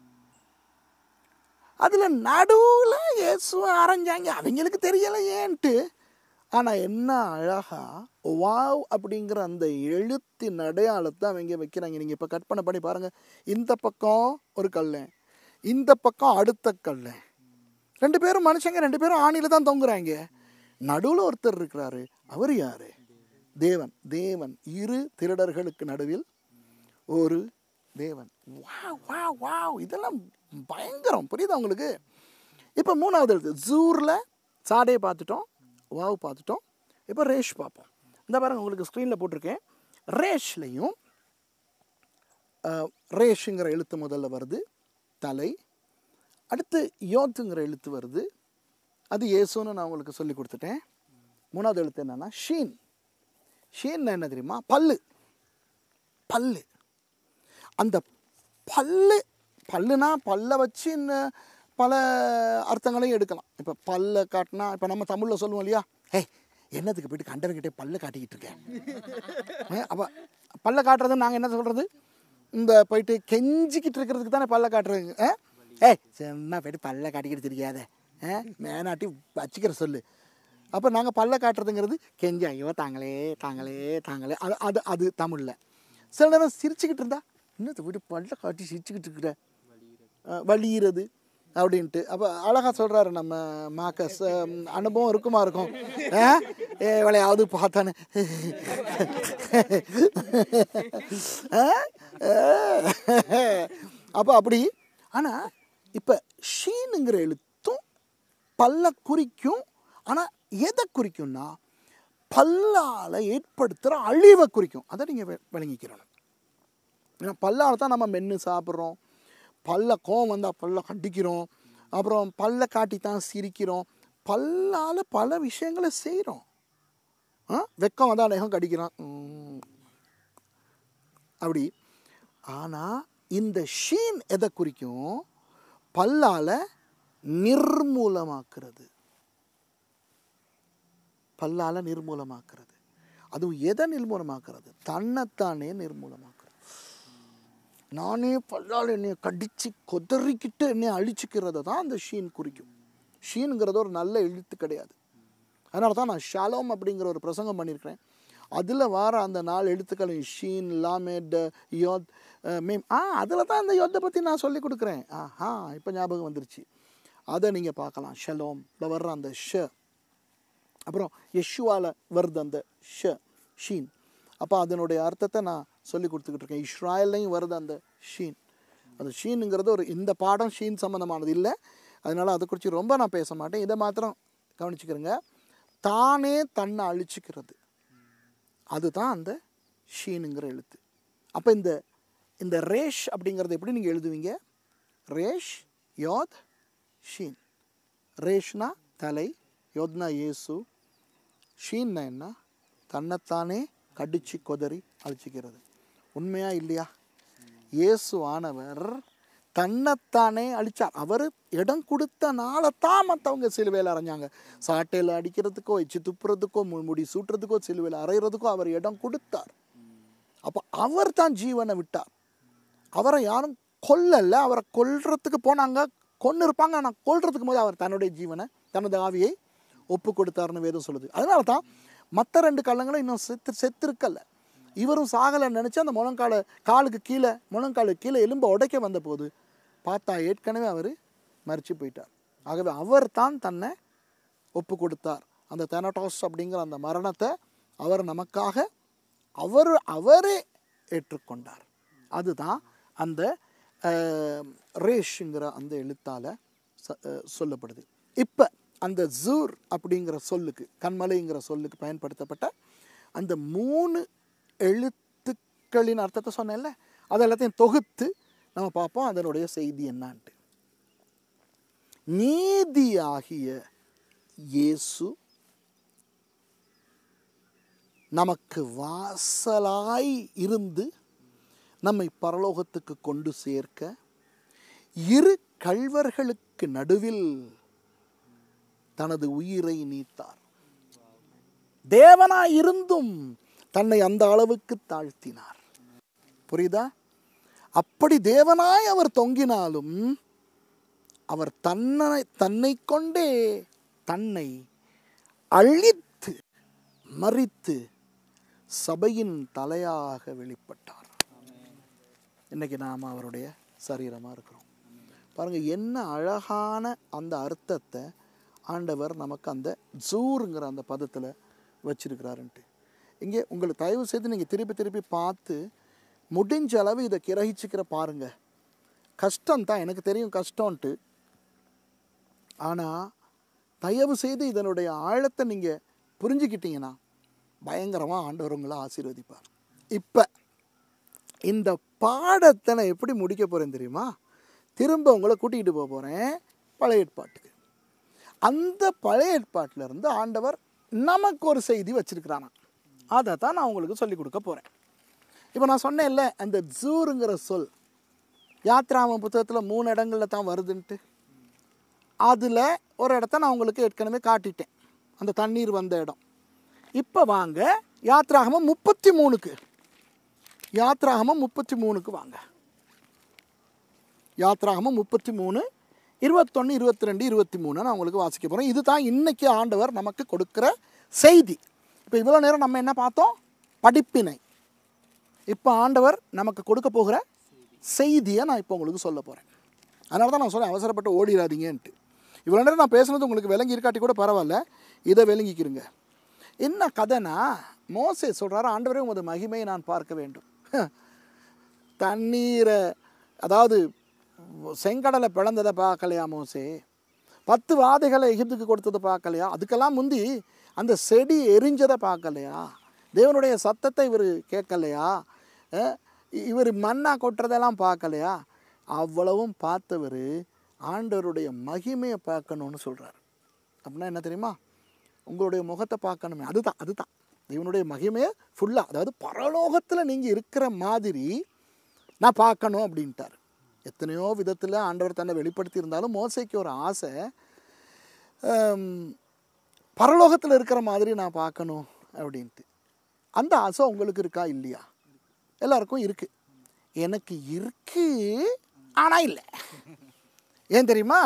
அதில் நடுவில் இயேசுவை அரைஞ்சாங்க அவங்களுக்கு தெரியல ஏன்ட்டு ஆனால் என்ன அழகா வாவ் அப்படிங்கிற அந்த எழுத்தின் அடையாளத்தை அவங்க வைக்கிறாங்க நீங்கள் இப்போ கற்பனை பண்ணி பாருங்கள் இந்த பக்கம் ஒரு கல் இந்த பக்கம் அடுத்த கல் ரெண்டு பேரும் மனுஷங்க ரெண்டு பேரும் ஆணியில் தான் தொங்குறாங்க நடுவில் ஒருத்தர் இருக்கிறாரு அவர் யாரு தேவன் தேவன் இரு திருடர்களுக்கு நடுவில் ஒரு தேவன் வாவ் வாவ் வாவ் இதெல்லாம் பயங்கரம் புரியுதா உங்களுக்கு இப்போ மூணாவது எழுத்து ஜூரில் சாடையை பார்த்துட்டோம் வாவ் பார்த்துட்டோம் இப்போ ரேஷ் பார்ப்போம் இந்த பாருங்க உங்களுக்கு ஸ்க்ரீனில் போட்டிருக்கேன் ரேஷ்லையும் அஹ், ரேஷுங்கிற எழுத்து முதல்ல வருது தலை அடுத்து யோத்துங்கிற எழுத்து வருது அது இயேசுன்னு நான் உங்களுக்கு சொல்லி கொடுத்துட்டேன் மூணாவது எழுத்து என்னன்னா ஷீன் ஷீன் என்ன தெரியுமா பல்லு பல்லு அந்த பல்லு பல்லுனா பல்லை வச்சு இன்னும் பல அர்த்தங்களையும் எடுக்கலாம் இப்போ பல்லை காட்டினா இப்போ நம்ம தமிழில் சொல்லுவோம் இல்லையா ஏய் என்னத்துக்கு போயிட்டு கண்டவன்கிட்டே பல்லை காட்டிக்கிட்டு இருக்கேன் அப்போ பல்லை காட்டுறது நாங்கள் என்ன சொல்கிறது இந்த போயிட்டு கெஞ்சிக்கிட்டு இருக்கிறதுக்கு தானே பல்லை காட்டுறதுங்க ஆ? ஏய் சின்ன போயிட்டு பல்லை காட்டிக்கிட்டு தெரியாத மேனாட்டி வச்சுக்கிற சொல்லு அப்போ நாங்கள் பல்ல காட்டுறதுங்கிறது கெஞ்சி ஐயோ தாங்களே தாங்களே தாங்களே அது அது அது தமிழில் சில நேரம் சிரிச்சுக்கிட்டு இருந்தா இன்னத்தை விட்டு பல்ல காட்டி சிரிச்சுக்கிட்டு இருக்கிற அஹ், வலியிறது அப்படின்ட்டு அப்போ அழகாக சொல்கிறாரு நம்ம மாக்கஸ் அஹ், அனுபவம் இருக்குமா இருக்கும் ஆ? ஏ விளையாவது பார்த்தானே அப்போ அப்படி ஆனால் இப்போ ஷீனுங்கிற எழுத்தும் பல்ல குறிக்கும் ஆனால் எதை குறிக்கும்னா பல்லால் ஏற்படுத்துகிற அழிவை குறிக்கும் அதை நீங்கள் விளங்கிக்கிறணும் ஏன்னா பல்லால் தான் நம்ம மென்று சாப்பிட்றோம் பல்ல கோவம் வந்தால் பல்ல கண்டிக்கிறோம் அப்புறம் பல்ல காட்டி தான் சிரிக்கிறோம் பல்லால் பல விஷயங்களை செய்கிறோம் ஆ வெக்கம் வந்தால் நெகம் கடிக்கிறான் உம். அப்படி ஆனால் இந்த ஷீன் எதை குறிக்கும் பல்லால் நிர்மூலமாக்குறது பல்லால் நிர்மூலமாக்குறது அதுவும் எதை நிர்மூலமாக்குறது தன்னைத்தானே நிர்மூலமாக்குறது நானே பல்லால் என்னை கடிச்சு கொதறிக்கிட்டு என்னை அழிச்சிக்கிறத தான் அந்த ஷீன் குறிக்கும் ஷீனுங்கிறது ஒரு நல்ல எழுத்து கிடையாது அதனால தான் நான் ஷாலோம் அப்படிங்கிற ஒரு பிரசங்கம் பண்ணியிருக்கிறேன் அதில் வர அந்த நாலு எழுத்துக்கள் ஷீன் லாமேட் யோத் அஹ், மேம் ஆ அதில் தான் இந்த யோத்தை பற்றி நான் சொல்லி கொடுக்குறேன் ஆஹா இப்போ ஞாபகம் வந்துருச்சு அதை நீங்கள் பார்க்கலாம் ஷலோமில் வர்ற அந்த ஷ அப்புறம் யஷுவால வருது அந்த ஷ ஷீன் அப்போ அதனுடைய அர்த்தத்தை நான் சொல்லி கொடுத்துக்கிட்டு இருக்கேன் இஸ்ராயல்லையும் வருது அந்த ஷீன் அந்த ஷீனுங்கிறது ஒரு இந்த பாடம் ஷீன் சம்மந்தமானது இல்லை அதனால் அதை குறித்து ரொம்ப நான் பேச மாட்டேன் இதை மாத்திரம் கவனிச்சுக்கிறேங்க தானே தன்னை அழிச்சுக்கிறது அதுதான் அந்த ஷீனுங்கிற எழுத்து அப்போ இந்த இந்த ரேஷ் அப்படிங்கிறத எப்படி நீங்கள் எழுதுவீங்க ரேஷ் யோத் ஷீன் ரேஷ்னா தலை யோத்னா இயேசு ஷீன்னா என்ன தன்னைத்தானே கடிச்சு கொதறி அழிச்சிக்கிறது உண்மையா இல்லையா இயேசு ஆனவர் தன்னைத்தானே அழிச்சார் அவர் இடம் கொடுத்தனால தான் மற்றவங்க சிலுவையில் அரைஞ்சாங்க சாட்டையில் அடிக்கிறதுக்கோ எச்சு துப்புறதுக்கோ மு- முடி சூட்டுறதுக்கோ சிலுவையில் அரைகிறதுக்கோ அவர் இடம் கொடுத்தார் அப்போ அவர் தான் ஜீவனை விட்டார் அவரை யாரும் கொல்லல அவரை கொல்றதுக்கு போனாங்க கொன்று இருப்பாங்க ஆனால் கொல்றதுக்கு போது அவர் தன்னுடைய ஜீவனை தனது ஆவியை ஒப்பு கொடுத்தாருன்னு வேதம் சொல்லுது அதனால தான் மற்ற ரெண்டு கள்ளங்களும் இன்னும் செத்து செத்துருக்கல இவரும் சாகலை நினச்சி அந்த முழங்கால காலுக்கு கீழே முழங்காலுக்கு கீழே எலும்பை உடைக்க வந்தபோது பார்த்தா ஏற்கனவே அவர் மறித்து போயிட்டார் ஆகவே அவர் தான் தன்னை ஒப்பு கொடுத்தார் அந்த தெனட்டாஸ் அப்படிங்கிற அந்த மரணத்தை அவர் நமக்காக அவர் அவரே ஏற்றுக்கொண்டார் அதுதான் அந்த அஹ், ரேஷுங்கிற அந்த எழுத்தால் சொல்லப்படுது இப்போ அந்த ஜூர் அப்படிங்கிற சொல்லுக்கு கண்மலைங்கிற சொல்லுக்கு பயன்படுத்தப்பட்ட அந்த மூணு எழுத்துக்களின் அர்த்தத்தை சொன்னேன்ல அது எல்லாத்தையும் தொகுத்து நம்ம பார்ப்போம் அதனுடைய செய்தி என்னான்ட்டு நீதியாகிய இயேசு நமக்கு வாசலாய் இருந்து நம்மை பரலோகத்துக்கு கொண்டு சேர்க்க இரு கள்வர்களுக்கு நடுவில் தனது உயிரை நீத்தார் தேவனாய் இருந்தும் தன்னை அந்த அளவுக்கு தாழ்த்தினார் புரியுதா அப்படி தேவனாய் அவர் தொங்கினாலும் அவர் தன்னை தன்னை கொண்டே தன்னை அழித்து மறித்து சபையின் தலையாக வெளிப்பட்டார் இன்னைக்கு நாம் அவருடைய சரீரமாக இருக்கிறோம் பாருங்க என்ன அழகான அந்த அர்த்தத்தை ஆண்டவர் நமக்கு அந்த ஜூருங்கிற அந்த பதத்தில் வச்சிருக்கிறாருன்ட்டு இங்கே உங்களை தயவு செய்து நீங்கள் திருப்பி திருப்பி பார்த்து முடிஞ்ச அளவு இதை கிரகிச்சுக்கிற பாருங்க கஷ்டம் தான் எனக்கு தெரியும் கஷ்டம்ன்ட்டு ஆனால் தயவு செய்து இதனுடைய ஆழத்தை நீங்கள் புரிஞ்சுக்கிட்டீங்கன்னா பயங்கரமாக ஆண்டவர் உங்களை ஆசீர்வதிப்பார் இப்போ இந்த பாடத்தை நான் எப்படி முடிக்க போகிறேன் தெரியுமா திரும்ப உங்களை கூட்டிகிட்டு போக போகிறேன் பழைய ஏற்பாட்டுக்கு அந்த பழைய ஏற்பாட்டில் இருந்து ஆண்டவர் நமக்கு ஒரு செய்தி வச்சிருக்கிறானா அதை தான் நான் உங்களுக்கு சொல்லிக் கொடுக்க போகிறேன் இப்போ நான் சொன்னேன்ல அந்த ஜூருங்கிற சொல் யாத்ராம புத்தகத்தில் மூணு இடங்களில் தான் வருதுன்ட்டு அதில் ஒரு இடத்த நான் உங்களுக்கு ஏற்கனவே காட்டிட்டேன் அந்த தண்ணீர் வந்த இடம் இப்போ வாங்க யாத்ராகமம் முப்பத்தி மூணுக்கு யாத்ராகமம் முப்பத்தி மூணுக்கு வாங்க யாத்ராகமம் முப்பத்தி மூணு இருபத்தொன்று இருபத்தி ரெண்டு இருபத்தி மூணு நான் உங்களுக்கு வாசிக்க போகிறேன் இதுதான் இன்னைக்கு ஆண்டவர் நமக்கு கொடுக்குற செய்தி இப்போ இவ்வளோ நேரம் நம்ம என்ன பார்த்தோம் படிப்பினை இப்போ ஆண்டவர் நமக்கு கொடுக்க போகிற செய்தியை நான் இப்போ உங்களுக்கு சொல்ல போகிறேன் அதனால தான் நான் சொல்றேன் அவசரப்பட்டு ஓடிடாதீங்கன்ட்டு இவ்வளோ நேரம் நான் பேசுனது உங்களுக்கு விளங்கி இருக்காட்டி கூட பரவாயில்ல இதை விளங்கிக்கிறங்க என்ன கதைனா மோசே சொல்கிறாரு ஆண்டவரே உமது மகிமையை நான் பார்க்க வேண்டும் தண்ணீரை அதாவது செங்கடலை பிளந்ததை பார்க்கலையா மோசே பத்து வாதைகளை எகிப்துக்கு கொடுத்ததை பார்க்கலையா அதுக்கெல்லாம் முந்தி அந்த செடி எரிஞ்சதை பார்க்கலையா தேவனுடைய சத்தத்தை இவர் கேட்கலையா அஹ், இவர் மண்ணா கொட்டுறதெல்லாம் பார்க்கலையா அவ்வளவும் பார்த்தவர் ஆண்டவருடைய மகிமையை பார்க்கணும்னு சொல்கிறார் அப்படின்னா என்ன தெரியுமா உங்களுடைய முகத்தை பார்க்கணுமே அதுதான் அதுதான் இவனுடைய மகிமையை ஃபுல்லாக அதாவது பரலோகத்தில் நீங்கள் இருக்கிற மாதிரி நான் பார்க்கணும் அப்படின்ட்டார் எத்தனையோ விதத்தில் ஆண்டவர் தன்னை வெளிப்படுத்தி இருந்தாலும் மோசைக்கு ஒரு ஆசை பரலோகத்தில் இருக்கிற மாதிரி நான் பார்க்கணும் அப்படின்ட்டு அந்த ஆசை உங்களுக்கு இருக்கா இல்லையா எல்லாருக்கும் இருக்கு எனக்கு இருக்கு ஆனால் இல்லை ஏன் தெரியுமா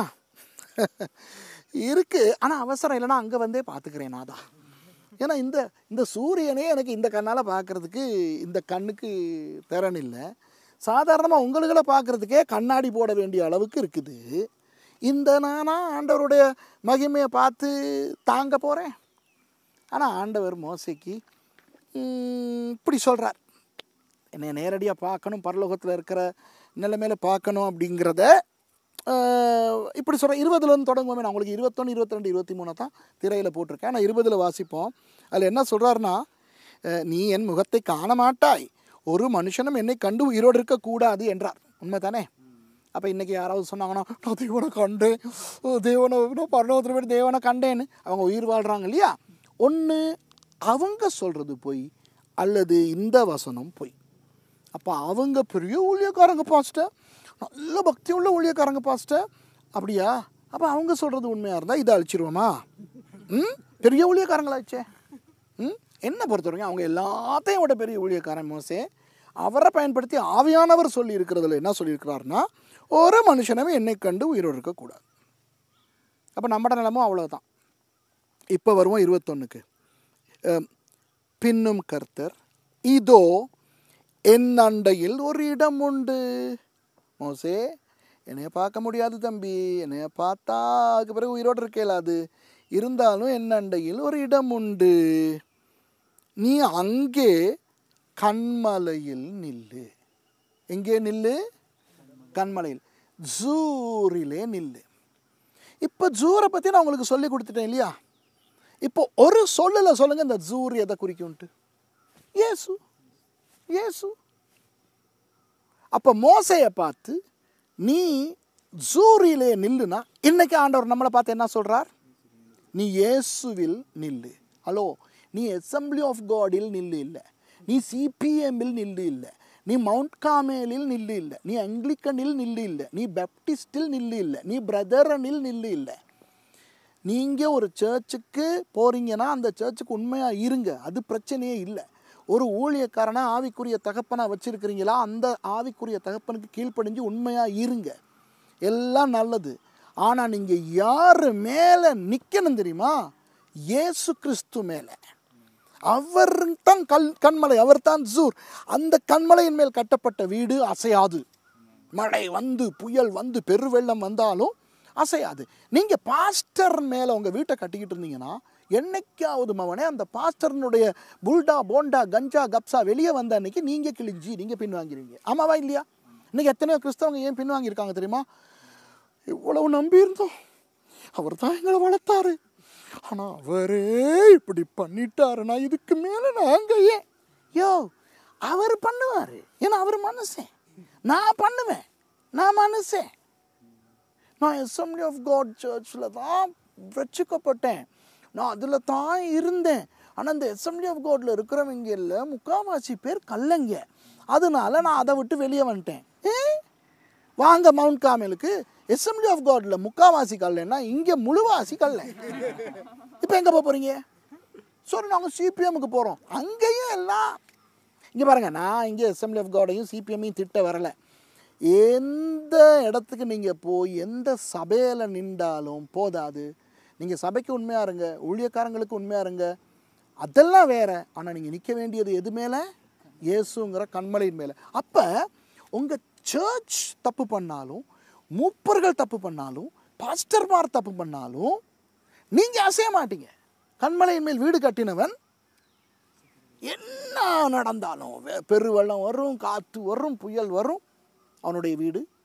இருக்கு ஆனால் அவசரம் இல்லைன்னா அங்கே வந்தே பார்த்துக்கிறேன் நான் தான் ஏன்னா இந்த இந்த சூரியனே எனக்கு இந்த கண்ணால் பார்க்கறதுக்கு இந்த கண்ணுக்கு திறன் இல்லை சாதாரணமாக உங்களுகளை பார்க்கறதுக்கே கண்ணாடி போட வேண்டிய அளவுக்கு இருக்குது இந்த நானா ஆண்டவருடைய மகிமையை பார்த்து தாங்க போகிறேன் ஆனால் ஆண்டவர் மோசைக்கு ம், இப்படி சொல்கிறார் என்னை நேரடியாக பார்க்கணும் பரலோகத்தில் இருக்கிற நிலைமையில பார்க்கணும் அப்படிங்கிறத ஆஹ், இப்படி சொல்கிறேன் இருபதுலேருந்து தொடங்குவோமே நான் உங்களுக்கு இருபத்தொன்று இருபத்திரெண்டு இருபத்தி மூணு தான் திரையில் போட்டிருக்கேன் நான் இருபதில் வாசிப்போம் அதில் என்ன சொல்கிறாருன்னா நீ என் முகத்தை காண மாட்டாய் ஒரு மனுஷனும் என்னை கண்டு உயிரோடு இருக்கக்கூடாது என்றார் உண்மை தானே அப்போ இன்றைக்கி யாராவது சொன்னாங்கன்னா நான் தேவனை கண்டேன் ஓ, தேவனை நான் பரலோகத்தில் போய் தேவனை கண்டேன்னு அவங்க உயிர் வாழ்கிறாங்க இல்லையா ஒன்று அவங்க சொல்கிறது பொய் அல்லது இந்த வசனம் பொய் அப்போ அவங்க பெரிய ஊழியக்காரங்க பாஸ்டர் நல்ல பக்தி உள்ள ஊழியக்காரங்க பாஸ்டர் அப்படியா அப்போ அவங்க சொல்கிறது உண்மையாக இருந்தால் இதை அழிச்சிருவோமா ம் பெரிய ஊழியக்காரங்களாச்சே ம் என்ன பொறுத்த வரைக்கும் அவங்க எல்லாத்தையும் விட பெரிய ஊழியக்காரன் மோசே அவரை பயன்படுத்தி ஆவியானவர் சொல்லி இருக்கிறதுல என்ன சொல்லியிருக்கிறாருன்னா ஒரு மனுஷனும் என்னை கண்டு உயிரோடு இருக்கக்கூடாது அப்போ நம்மட நிலமும் அவ்வளோதான் இப்போ வருவோம் இருபத்தொன்னுக்கு பின்னும் கர்த்தர் இதோ என் அண்டையில் ஒரு இடம் உண்டு மோசே என்னைய பார்க்க முடியாது தம்பி என்னைய பார்த்தா அதுக்கு பிறகு உயிரோடு இருக்கேல அது இருந்தாலும் என் அண்டையில் ஒரு இடம் உண்டு நீ அங்கே கண்மலையில் நில்லு எங்கே நில்லு கண்மலையில் ஜூரிலே நில்லு இப்போ ஜூரை பற்றி நான் உங்களுக்கு சொல்லி கொடுத்துட்டேன் இல்லையா இப்போ ஒரு சொல்லல சொல்லுங்க இந்த ஜூர் எதை குறிக்கும்ட்டு இயேசு இயேசு அப்போ மோசையை பார்த்து நீ ஜூரிலே நில்லுனா இன்னைக்கு ஆண்டவர் நம்மளை பார்த்து என்ன சொல்றார் நீ இயேசுவில் நில்லு ஹலோ நீ அசம்பிளி ஆஃப் காடில் நில்லு இல்லை நீ சிபிஎம்மில் நில்லு இல்லை நீ மவுண்ட் காமேலில் நில்லு இல்லை நீ அங்கிலிக்கனில் நில்லு இல்லை நீ பெப்டிஸ்டில் நில்லு இல்லை நீ பிரதரனில் நில்லு இல்லை நீங்கள் ஒரு சர்ச்சுக்கு போறீங்கன்னா அந்த சர்ச்சுக்கு உண்மையாக இருங்க அது பிரச்சனையே இல்லை ஒரு ஊழியக்காரனை ஆவிக்குரிய தகப்பனை வச்சிருக்கிறீங்களா அந்த ஆவிக்குரிய தகப்பனுக்கு கீழ்ப்படிஞ்சு உண்மையாக இருங்க எல்லாம் நல்லது ஆனால் நீங்கள் யார் மேலே நிற்கணும் தெரியுமா இயேசு கிறிஸ்து மேலே அவர் தான் கல் கண்மலை அவர் தான் ஜூர் அந்த கண்மலையின் மேல் கட்டப்பட்ட வீடு அசையாது மழை வந்து புயல் வந்து பெருவெள்ளம் வந்தாலும் அசையாது நீங்கள் பாஸ்டர் மேலே உங்கள் வீட்டை கட்டிக்கிட்டு இருந்தீங்கன்னா என்னைக்காவது மவனே அந்த பாஸ்டர்னுடைய புல்டா போண்டா கஞ்சா கப்சா வெளியே வந்த அன்னைக்கு நீங்கள் கிழிஞ்சி நீங்கள் பின்வாங்கிறீங்க ஆமாவா இல்லையா இன்னைக்கு எத்தனையோ கிறிஸ்தவங்க ஏன் பின்வாங்கியிருக்காங்க தெரியுமா இவ்வளவு நம்பியிருந்தோம் அவர் தான் எங்களை வளர்த்தாரு ஆனால் அவரே இப்படி பண்ணிட்டாருன்னா இதுக்கு மேலே நாங்கள் ஏன் யோ அவர் பண்ணுவார் ஏன்னா அவர் மனுஷன் நான் பண்ணுவேன் நான் மனுஷன் நான் அசம்பிளி ஆஃப் காட் சர்ச்சில் தான் வச்சுக்கப்பட்டேன் நான் அதில் தான் இருந்தேன் ஆனால் இந்த அசம்பிளி ஆஃப் காட்ல இருக்கிறவங்க இல்லை முக்கால்வாசி பேர் கல்லங்க அதனால நான் அதை விட்டு வெளியே வந்துட்டேன் ஏ வாங்க மவுண்ட் காமேலுக்கு அசம்பிளி ஆஃப் காட்ல முக்காவாசி கல்லன்னா இங்கே முழுவாசி கல்ல இப்போ எங்கே போக போகிறீங்க சரி நாங்கள் சிபிஎம்முக்கு போகிறோம் அங்கேயும் எல்லாம் இங்கே பாருங்க நான் இங்கே அசம்பிளி ஆஃப் காடையும் சிபிஎம்மையும் திட்ட வரலை எந்த இடத்துக்கு நீங்கள் போய் எந்த சபையில் நின்றாலும் போதாது நீங்கள் சபைக்கு உண்மையாக இருங்க ஊழியக்காரங்களுக்கு உண்மையாக இருங்க அதெல்லாம் வேற ஆனால் நீங்கள் நிற்க வேண்டியது எது மேலே இயேசுங்கிற கண்மலையின் மேலே அப்போ உங்கள் சர்ச் தப்பு பண்ணாலும் மூப்பர்கள் தப்பு பண்ணாலும் பாஸ்டர்மார் தப்பு பண்ணாலும் நீங்கள் அசைய மாட்டீங்க கண்மலையின் மேல் வீடு கட்டினவன் என்ன நடந்தாலும் வெ- பெருவெள்ளம் வரும் காற்று வரும் புயல் வரும் அவனுடைய வீடு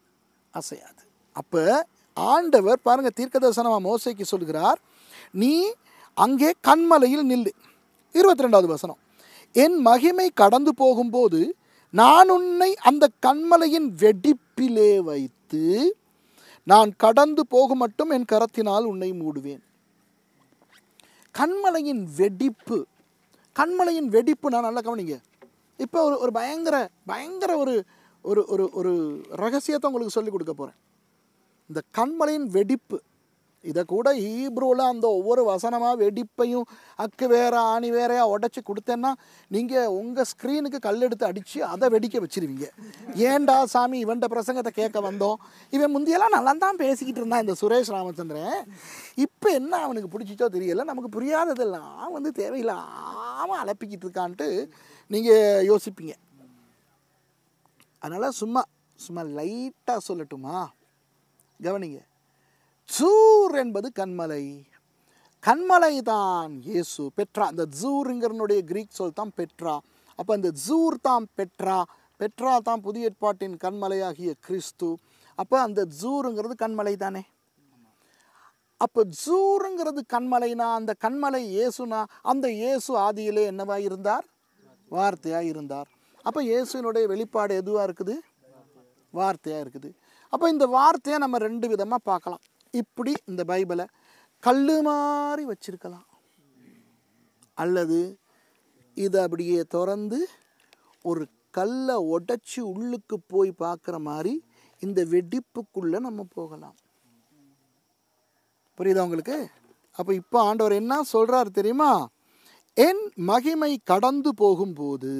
அசையாது அப்போ ஆண்டவர் பாருங்க தீர்க்கதரிசனமாக மோசைக்கு சொல்கிறார் நீ அங்கே கண்மலையில் நில்லு இருபத்தி ரெண்டாவது வசனம் என் மகிமை கடந்து போகும்போது நான் உன்னை அந்த கண்மலையின் வெடிப்பிலே வைத்து நான் கடந்து போகும் மட்டும் என் கரத்தினால் உன்னை மூடுவேன் கண்மலையின் வெடிப்பு கண்மலையின் வெடிப்பு நான் நல்லா கவனிங்க இப்போ ஒரு ஒரு பயங்கர பயங்கர ஒரு ஒரு ஒரு ஒரு ரகசியத்தை உங்களுக்கு சொல்லி கொடுக்க போகிறேன் இந்த கண்மலையின் வெடிப்பு இதை கூட ஈப்ரோவில் அந்த ஒவ்வொரு வசனமாக வெடிப்பையும் அக்கு வேற ஆணி வேறையா உடச்சி கொடுத்தேன்னா நீங்கள் உங்கள் ஸ்க்ரீனுக்கு கல் எடுத்து அடித்து அதை வெடிக்க வச்சிருவீங்க ஏன்டா சாமி இவன்ட பிரசங்கத்தை கேட்க வந்தோம் இவன் முந்தியெல்லாம் நல்லா தான் பேசிக்கிட்டு இருந்தான் இந்த சுரேஷ் ராமச்சந்திரன் இப்போ என்ன அவனுக்கு பிடிச்சிச்சோ தெரியல நமக்கு புரியாததெல்லாம் வந்து தேவையில்லாமல் அலப்பிக்கிட்டு இருக்கான்ட்டு நீங்கள் யோசிப்பீங்க அதனால் சும்மா சும்மா லைட்டாக சொல்லட்டுமா கவனிங்க ஜூர் என்பது கண்மலை கண்மலை தான் இயேசு பெட்ரா அந்த ஜூருங்கிறனுடைய கிரீக் சொல் தான் பெட்ரா அப்போ அந்த ஜூர் தான் பெட்ரா பெட்ரா தான் புதிய ஏற்பாட்டின் கண்மலையாகிய கிறிஸ்து அப்போ அந்த ஜூருங்கிறது கண்மலை தானே அப்போ ஜூருங்கிறது கண்மலைனா அந்த கண்மலை இயேசுனா அந்த இயேசு ஆதியிலே என்னவா இருந்தார் வார்த்தையாக இருந்தார் அப்போ இயேசுவினுடைய வெளிப்பாடு எதுவாக இருக்குது வார்த்தையாக இருக்குது அப்போ இந்த வார்த்தையை நம்ம ரெண்டு விதமாக பார்க்கலாம் இப்படி இந்த பைபிளை கல் மாதிரி வச்சிருக்கலாம் அல்லது இதை அப்படியே திறந்து ஒரு கல்லை உடைச்சி உள்ளுக்கு போய் பார்க்குற மாதிரி இந்த வெடிப்புக்குள்ளே நம்ம போகலாம் புரியுதா உங்களுக்கு அப்போ இப்போ ஆண்டவர் என்ன சொல்கிறார் தெரியுமா என் மகிமை கடந்து போகும்போது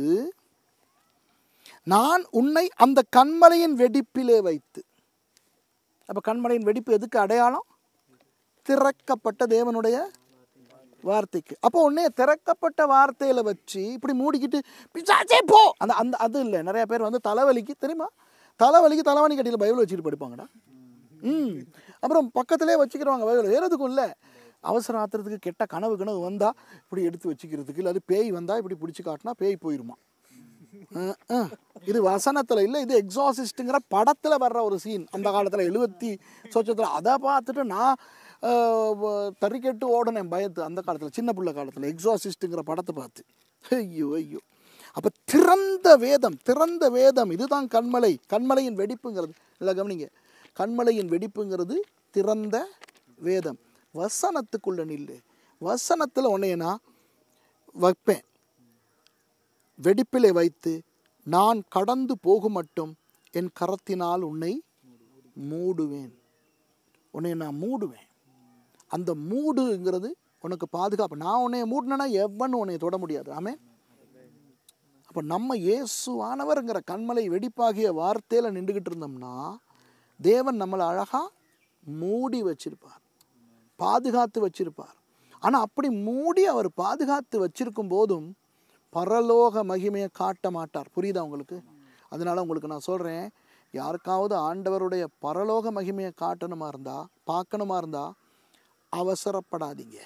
நான் உன்னை அந்த கண்மலையின் வெடிப்பிலே வைத்து அப்போ கண்மலையின் வெடிப்பு எதுக்கு அடையாளம் திறக்கப்பட்ட தேவனுடைய வார்த்தைக்கு அப்போ உடனே திறக்கப்பட்ட வார்த்தையில வச்சு இப்படி மூடிக்கிட்டு பிசாசே போ அந்த அந்த அது இல்லை நிறைய பேர் வந்து தலைவலிக்கு தெரியுமா தலைவலிக்கு தலைவாணி கட்டியில் பைபிள் வச்சுட்டு படிப்பாங்கடா ம் அப்புறம் பக்கத்திலே வச்சுக்கிறவாங்க பைபிள் வேறு எதுக்கும் இல்லை அவசர ஆத்திரத்துக்கு கெட்ட கனவு கனவு வந்தால் இப்படி எடுத்து வச்சுக்கிறதுக்கு இல்லை அது பேய் வந்தால் இப்படி பிடிச்சி காட்டினா பேய் போயிருமா அஹ், அஹ். இது வசனத்தில் இல்லை இது எக்ஸாசிஸ்ட்டுங்கிற படத்தில் வர்ற ஒரு சீன் அந்த காலத்தில் எழுபத்தி சொச்சத்தில் அதை பார்த்துட்டு நான் அஹ், வ- தறிக்கெட்டு ஓடினேன் பயத்து அந்த காலத்தில் சின்ன பிள்ளை காலத்தில் எக்ஸாசிஸ்ட்டுங்கிற படத்தை பார்த்து ஐயோ ஐயோ அப்போ திறந்த வேதம் திறந்த வேதம் இதுதான் கண்மலை கண்மலையின் வெடிப்புங்கிறது இல்லை கவனிங்க கண்மலையின் வெடிப்புங்கிறது திறந்த வேதம் வசனத்துக்குள்ள நில்லு வசனத்தில் உன்னைய நான் வைப்பேன் வெடிப்பிலே வைத்து நான் கடந்து போகும் மட்டும் என் கரத்தினால் உன்னை மூடுவேன் உன்னை நான் மூடுவேன் அந்த மூடுங்கிறது உனக்கு பாதுகாப்பு நான் உன்னை மூடினேன்னா எவனும் உன்னை தொட முடியாது ஆமே அப்போ நம்ம இயேசுவானவர்ங்கிற கண்மலை வெடிப்பாகிய வார்த்தையில் நின்றுக்கிட்டு இருந்தோம்னா தேவன் நம்மளை அழகாக மூடி வச்சிருப்பார் பாதுகாத்து வச்சிருப்பார் ஆனால் அப்படி மூடி அவர் பாதுகாத்து வச்சிருக்கும் போதும் பரலோக மகிமையை காட்ட மாட்டார் புரியுதா உங்களுக்கு அதனால உங்களுக்கு நான் சொல்கிறேன் யாருக்காவது ஆண்டவருடைய பரலோக மகிமையை காட்டணுமா இருந்தா பார்க்கணுமா இருந்தா அவசரப்படாதீங்க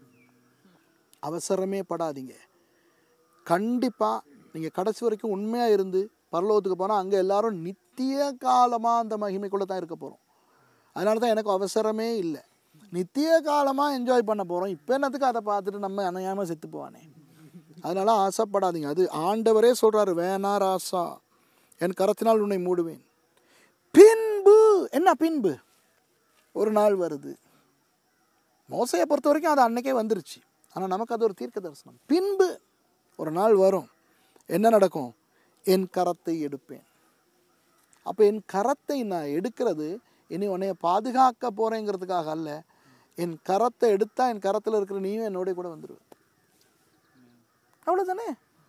அவசரமே படாதீங்க கண்டிப்பாக நீங்கள் கடைசி வரைக்கும் உண்மையாக இருந்து பரலோகத்துக்கு போனால் அங்கே எல்லாரும் நித்திய காலமாக அந்த மகிமைக்குள்ளே தான் இருக்க போகிறோம் அதனால தான் எனக்கு அவசரமே இல்லை நித்திய காலமாக என்ஜாய் பண்ண போகிறோம் இப்போ என்னத்துக்கு அதை பார்த்துட்டு நம்ம அணையாமல் செத்து போவானே அதனால் ஆசைப்படாதீங்க அது ஆண்டவரே சொல்கிறாரு வேணா ராசா என் கரத்தினால் உன்னை மூடுவேன் பின்பு என்ன பின்பு ஒரு நாள் வருது மோசையை பொறுத்த வரைக்கும் அது அன்னைக்கே வந்துருச்சு ஆனால் நமக்கு அது ஒரு தீர்க்க தரிசனம் பின்பு ஒரு நாள் வரும் என்ன நடக்கும் என் கரத்தை எடுப்பேன் அப்போ என் கரத்தை நான் எடுக்கிறது இனி உன்னைய பாதுகாக்க போகிறேங்கிறதுக்காக அல்ல என் கரத்தை எடுத்தா என் கரத்தில் இருக்கிற நீயும் என்னோட கூட வந்துடுவேன் அவ்வளோதானே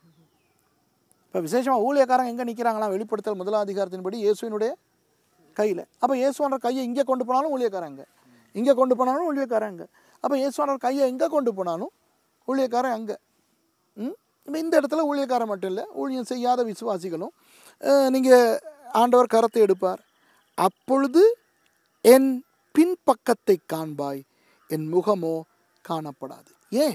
இப்போ விசேஷமாக ஊழியக்காரங்க எங்கே நிற்கிறாங்களாம் வெளிப்படுத்தல் முதலாம் அதிகாரத்தின்படி இயேசுவினுடைய கையில் அப்போ இயேசுவானர் கையை இங்கே கொண்டு போனாலும் ஊழியக்காரங்க இங்கே கொண்டு போனாலும் ஊழியக்காரங்க அப்போ இயேசுவானர் கையை எங்கே கொண்டு போனாலும் ஊழியக்காரன் அங்கே ம் இப்போ இந்த இடத்துல ஊழியக்காரன் மட்டும் இல்லை ஊழியம் செய்யாத விசுவாசிகளும் நீங்கள் ஆண்டவர் கரத்தை எடுப்பார் அப்பொழுது என் பின்பக்கத்தை காண்பாய் என் முகமோ காணப்படாது ஏன்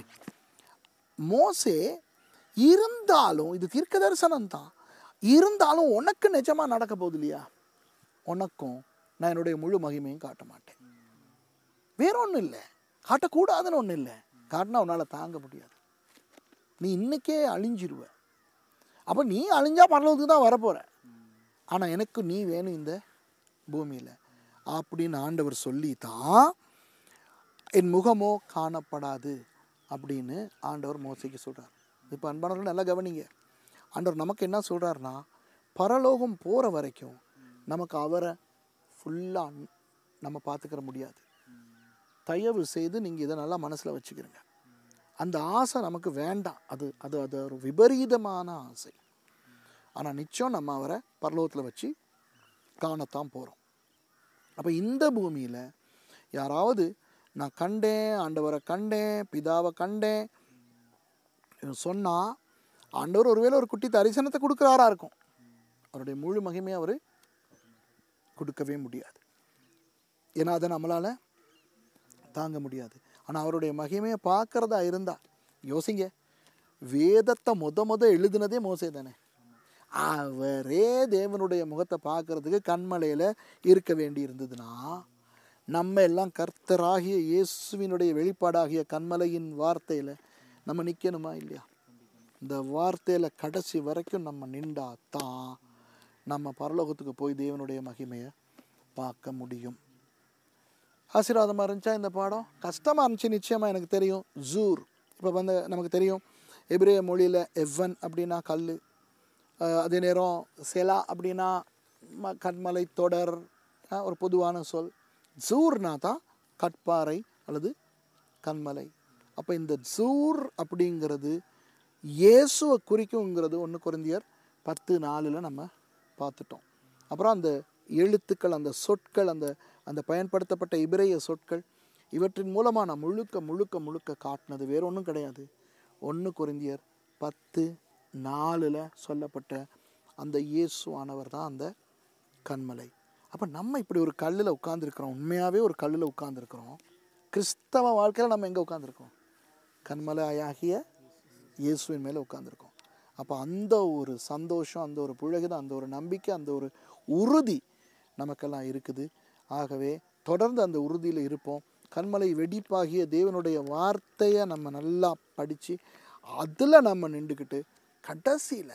மோசே இருந்தாலும் இது தீர்க்க தரிசனம் தான் இருந்தாலும் உனக்கு நிஜமாக நடக்க போகுது இல்லையா உனக்கும் நான் என்னுடைய முழு மகிமையும் காட்ட மாட்டேன் வேற ஒன்றும் இல்லை காட்டக்கூடாதுன்னு ஒன்றும் இல்லை காட்டினா உன்னால் தாங்க முடியாது நீ இன்னைக்கே அழிஞ்சிருவ அப்போ நீ அழிஞ்சா பரலோகத்துக்கு தான் வரப்போற ஆனால் எனக்கு நீ வேணும் இந்த பூமியில் அப்படின்னு ஆண்டவர் சொல்லி தான் என் முகமோ காணப்படாது அப்படின்னு ஆண்டவர் மோசைக்கு சொல்கிறார் இப்போ அன்பானவர்கள் நல்லா கவனிங்க ஆண்டவர் நமக்கு என்ன சொல்கிறாருன்னா பரலோகம் போகிற வரைக்கும் நமக்கு அவரை ஃபுல்லாக நம்ம பார்த்துக்கிற முடியாது தயவு செய்து நீங்கள் இதை நல்லா மனசில் வச்சுக்கிறீங்க அந்த ஆசை நமக்கு வேண்டாம் அது அது அது ஒரு விபரீதமான ஆசை ஆனால் நிச்சயம் நம்ம அவரை பரலோகத்தில் வச்சு காணத்தான் போகிறோம் அப்போ இந்த பூமியில் யாராவது நான் கண்டேன் ஆண்டவரை கண்டேன் பிதாவை கண்டேன் சொன்னால் ஆண்டவர் ஒருவேளை ஒரு குட்டி தரிசனத்தை கொடுக்குறாரா இருக்கும் அவருடைய முழு மகிமையை அவர் கொடுக்கவே முடியாது ஏன்னா அதை நம்மளால் தாங்க முடியாது ஆனால் அவருடைய மகிமையை பார்க்கறதா இருந்தா யோசிங்க வேதத்தை முத முத எழுதுனதே மோசே தானே அவரே தேவனுடைய முகத்தை பார்க்கறதுக்கு கண்மலையில் இருக்க வேண்டி இருந்ததுன்னா நம்ம எல்லாம் கர்த்தராகிய இயேசுவினுடைய வெளிப்பாடாகிய கண்மலையின் வார்த்தையில் நம்ம நிற்கணுமா இல்லையா இந்த வார்த்தையில் கடைசி வரைக்கும் நம்ம நின்றா தான் நம்ம பரலோகத்துக்கு போய் தேவனுடைய மகிமையை பார்க்க முடியும் ஆசீர்வாதமாக இருந்துச்சா இந்த பாடம் கஷ்டமாக இருந்துச்சு நிச்சயமாக எனக்கு தெரியும் ஜூர் இப்போ வந்து நமக்கு தெரியும் எபிரேய மொழியில் எவ்வன் அப்படின்னா கல் அதே நேரம் செலா அப்படின்னா ம கண்மலை தொடர் அஹ், ஒரு பொதுவான சொல் ஜூர்னா தான் கட்பாறை அல்லது கண்மலை அப்போ இந்த ஜூர் அப்படிங்கிறது இயேசுவை குறிக்குங்கிறது ஒன்று குறைந்தியர் பத்து நாலில் நம்ம பார்த்துட்டோம் அப்புறம் அந்த எழுத்துக்கள் அந்த சொற்கள் அந்த அந்த பயன்படுத்தப்பட்ட இபிரேய சொற்கள் இவற்றின் மூலமாக நான் முழுக்க முழுக்க முழுக்க காட்டினது வேற ஒன்றும் கிடையாது ஒன்று குறைந்தியர் பத்து நாலில் சொல்லப்பட்ட அந்த இயேசுவானவர் தான் அந்த கண்மலை அப்போ நம்ம இப்படி ஒரு கல்லில் உட்காந்துருக்குறோம் உண்மையாகவே ஒரு கல்லில் உட்காந்துருக்குறோம் கிறிஸ்தவ வாழ்க்கையில் நம்ம எங்கே உட்காந்துருக்கோம் கண்மலையாகிய இயேசுவின் மேலே உட்காந்துருக்கோம் அப்போ அந்த ஒரு சந்தோஷம் அந்த ஒரு புழகுது அந்த ஒரு நம்பிக்கை அந்த ஒரு உறுதி நமக்கெல்லாம் இருக்குது ஆகவே தொடர்ந்து அந்த உறுதியில் இருப்போம் கண்மலை வெடிப்பாகிய தேவனுடைய வார்த்தையை நம்ம நல்லா படித்து அதில் நம்ம நின்றுக்கிட்டு கடைசியில்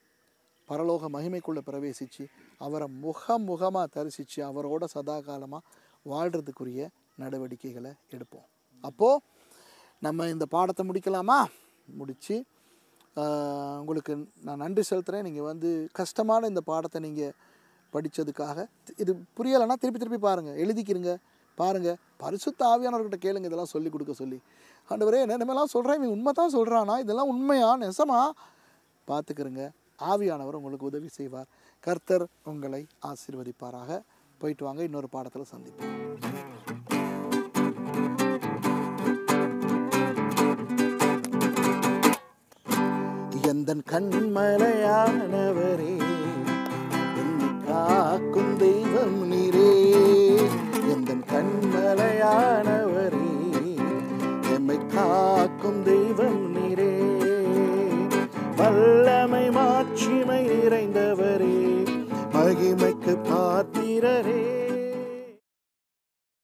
பரலோக மகிமைக்குள்ளே பிரவேசித்து அவரை முகமுகமாக தரிசித்து அவரோட சதா காலமாக வாழ்கிறதுக்குரிய நடவடிக்கைகளை எடுப்போம் அப்போது நம்ம இந்த பாடத்தை முடிக்கலாமா முடித்து உங்களுக்கு நான் நன்றி செலுத்துகிறேன் நீங்கள் வந்து கஷ்டமான இந்த பாடத்தை நீங்கள் படித்ததுக்காக இது புரியலைன்னா திருப்பி திருப்பி பாருங்கள் எழுதிக்கிறங்க பாருங்கள் பரிசுத்த ஆவியானவர்கிட்ட கேளுங்க இதெல்லாம் சொல்லி கொடுக்க சொல்லி ஆண்டவரே என்னென்னமெல்லாம் சொல்கிறேன் இவன் உண்மை தான் சொல்கிறானா இதெல்லாம் உண்மையா நெசமா பார்த்துக்கிறங்க ஆவியானவர் உங்களுக்கு உதவி செய்வார் கர்த்தர் உங்களை ஆசீர்வதிப்பாராக போயிட்டு வாங்க இன்னொரு பாடத்தில் சந்திப்போம் எந்தன் கண்மலையானவரே என்னை காக்கும் தெய்வம் நீரே எந்தன் கண்மலையானவரே எம்மை காக்கும் தெய்வம் நீரே வல்லமை மாட்சிமை நிறைந்தவரே மகிமைக்கு பாத்திரரே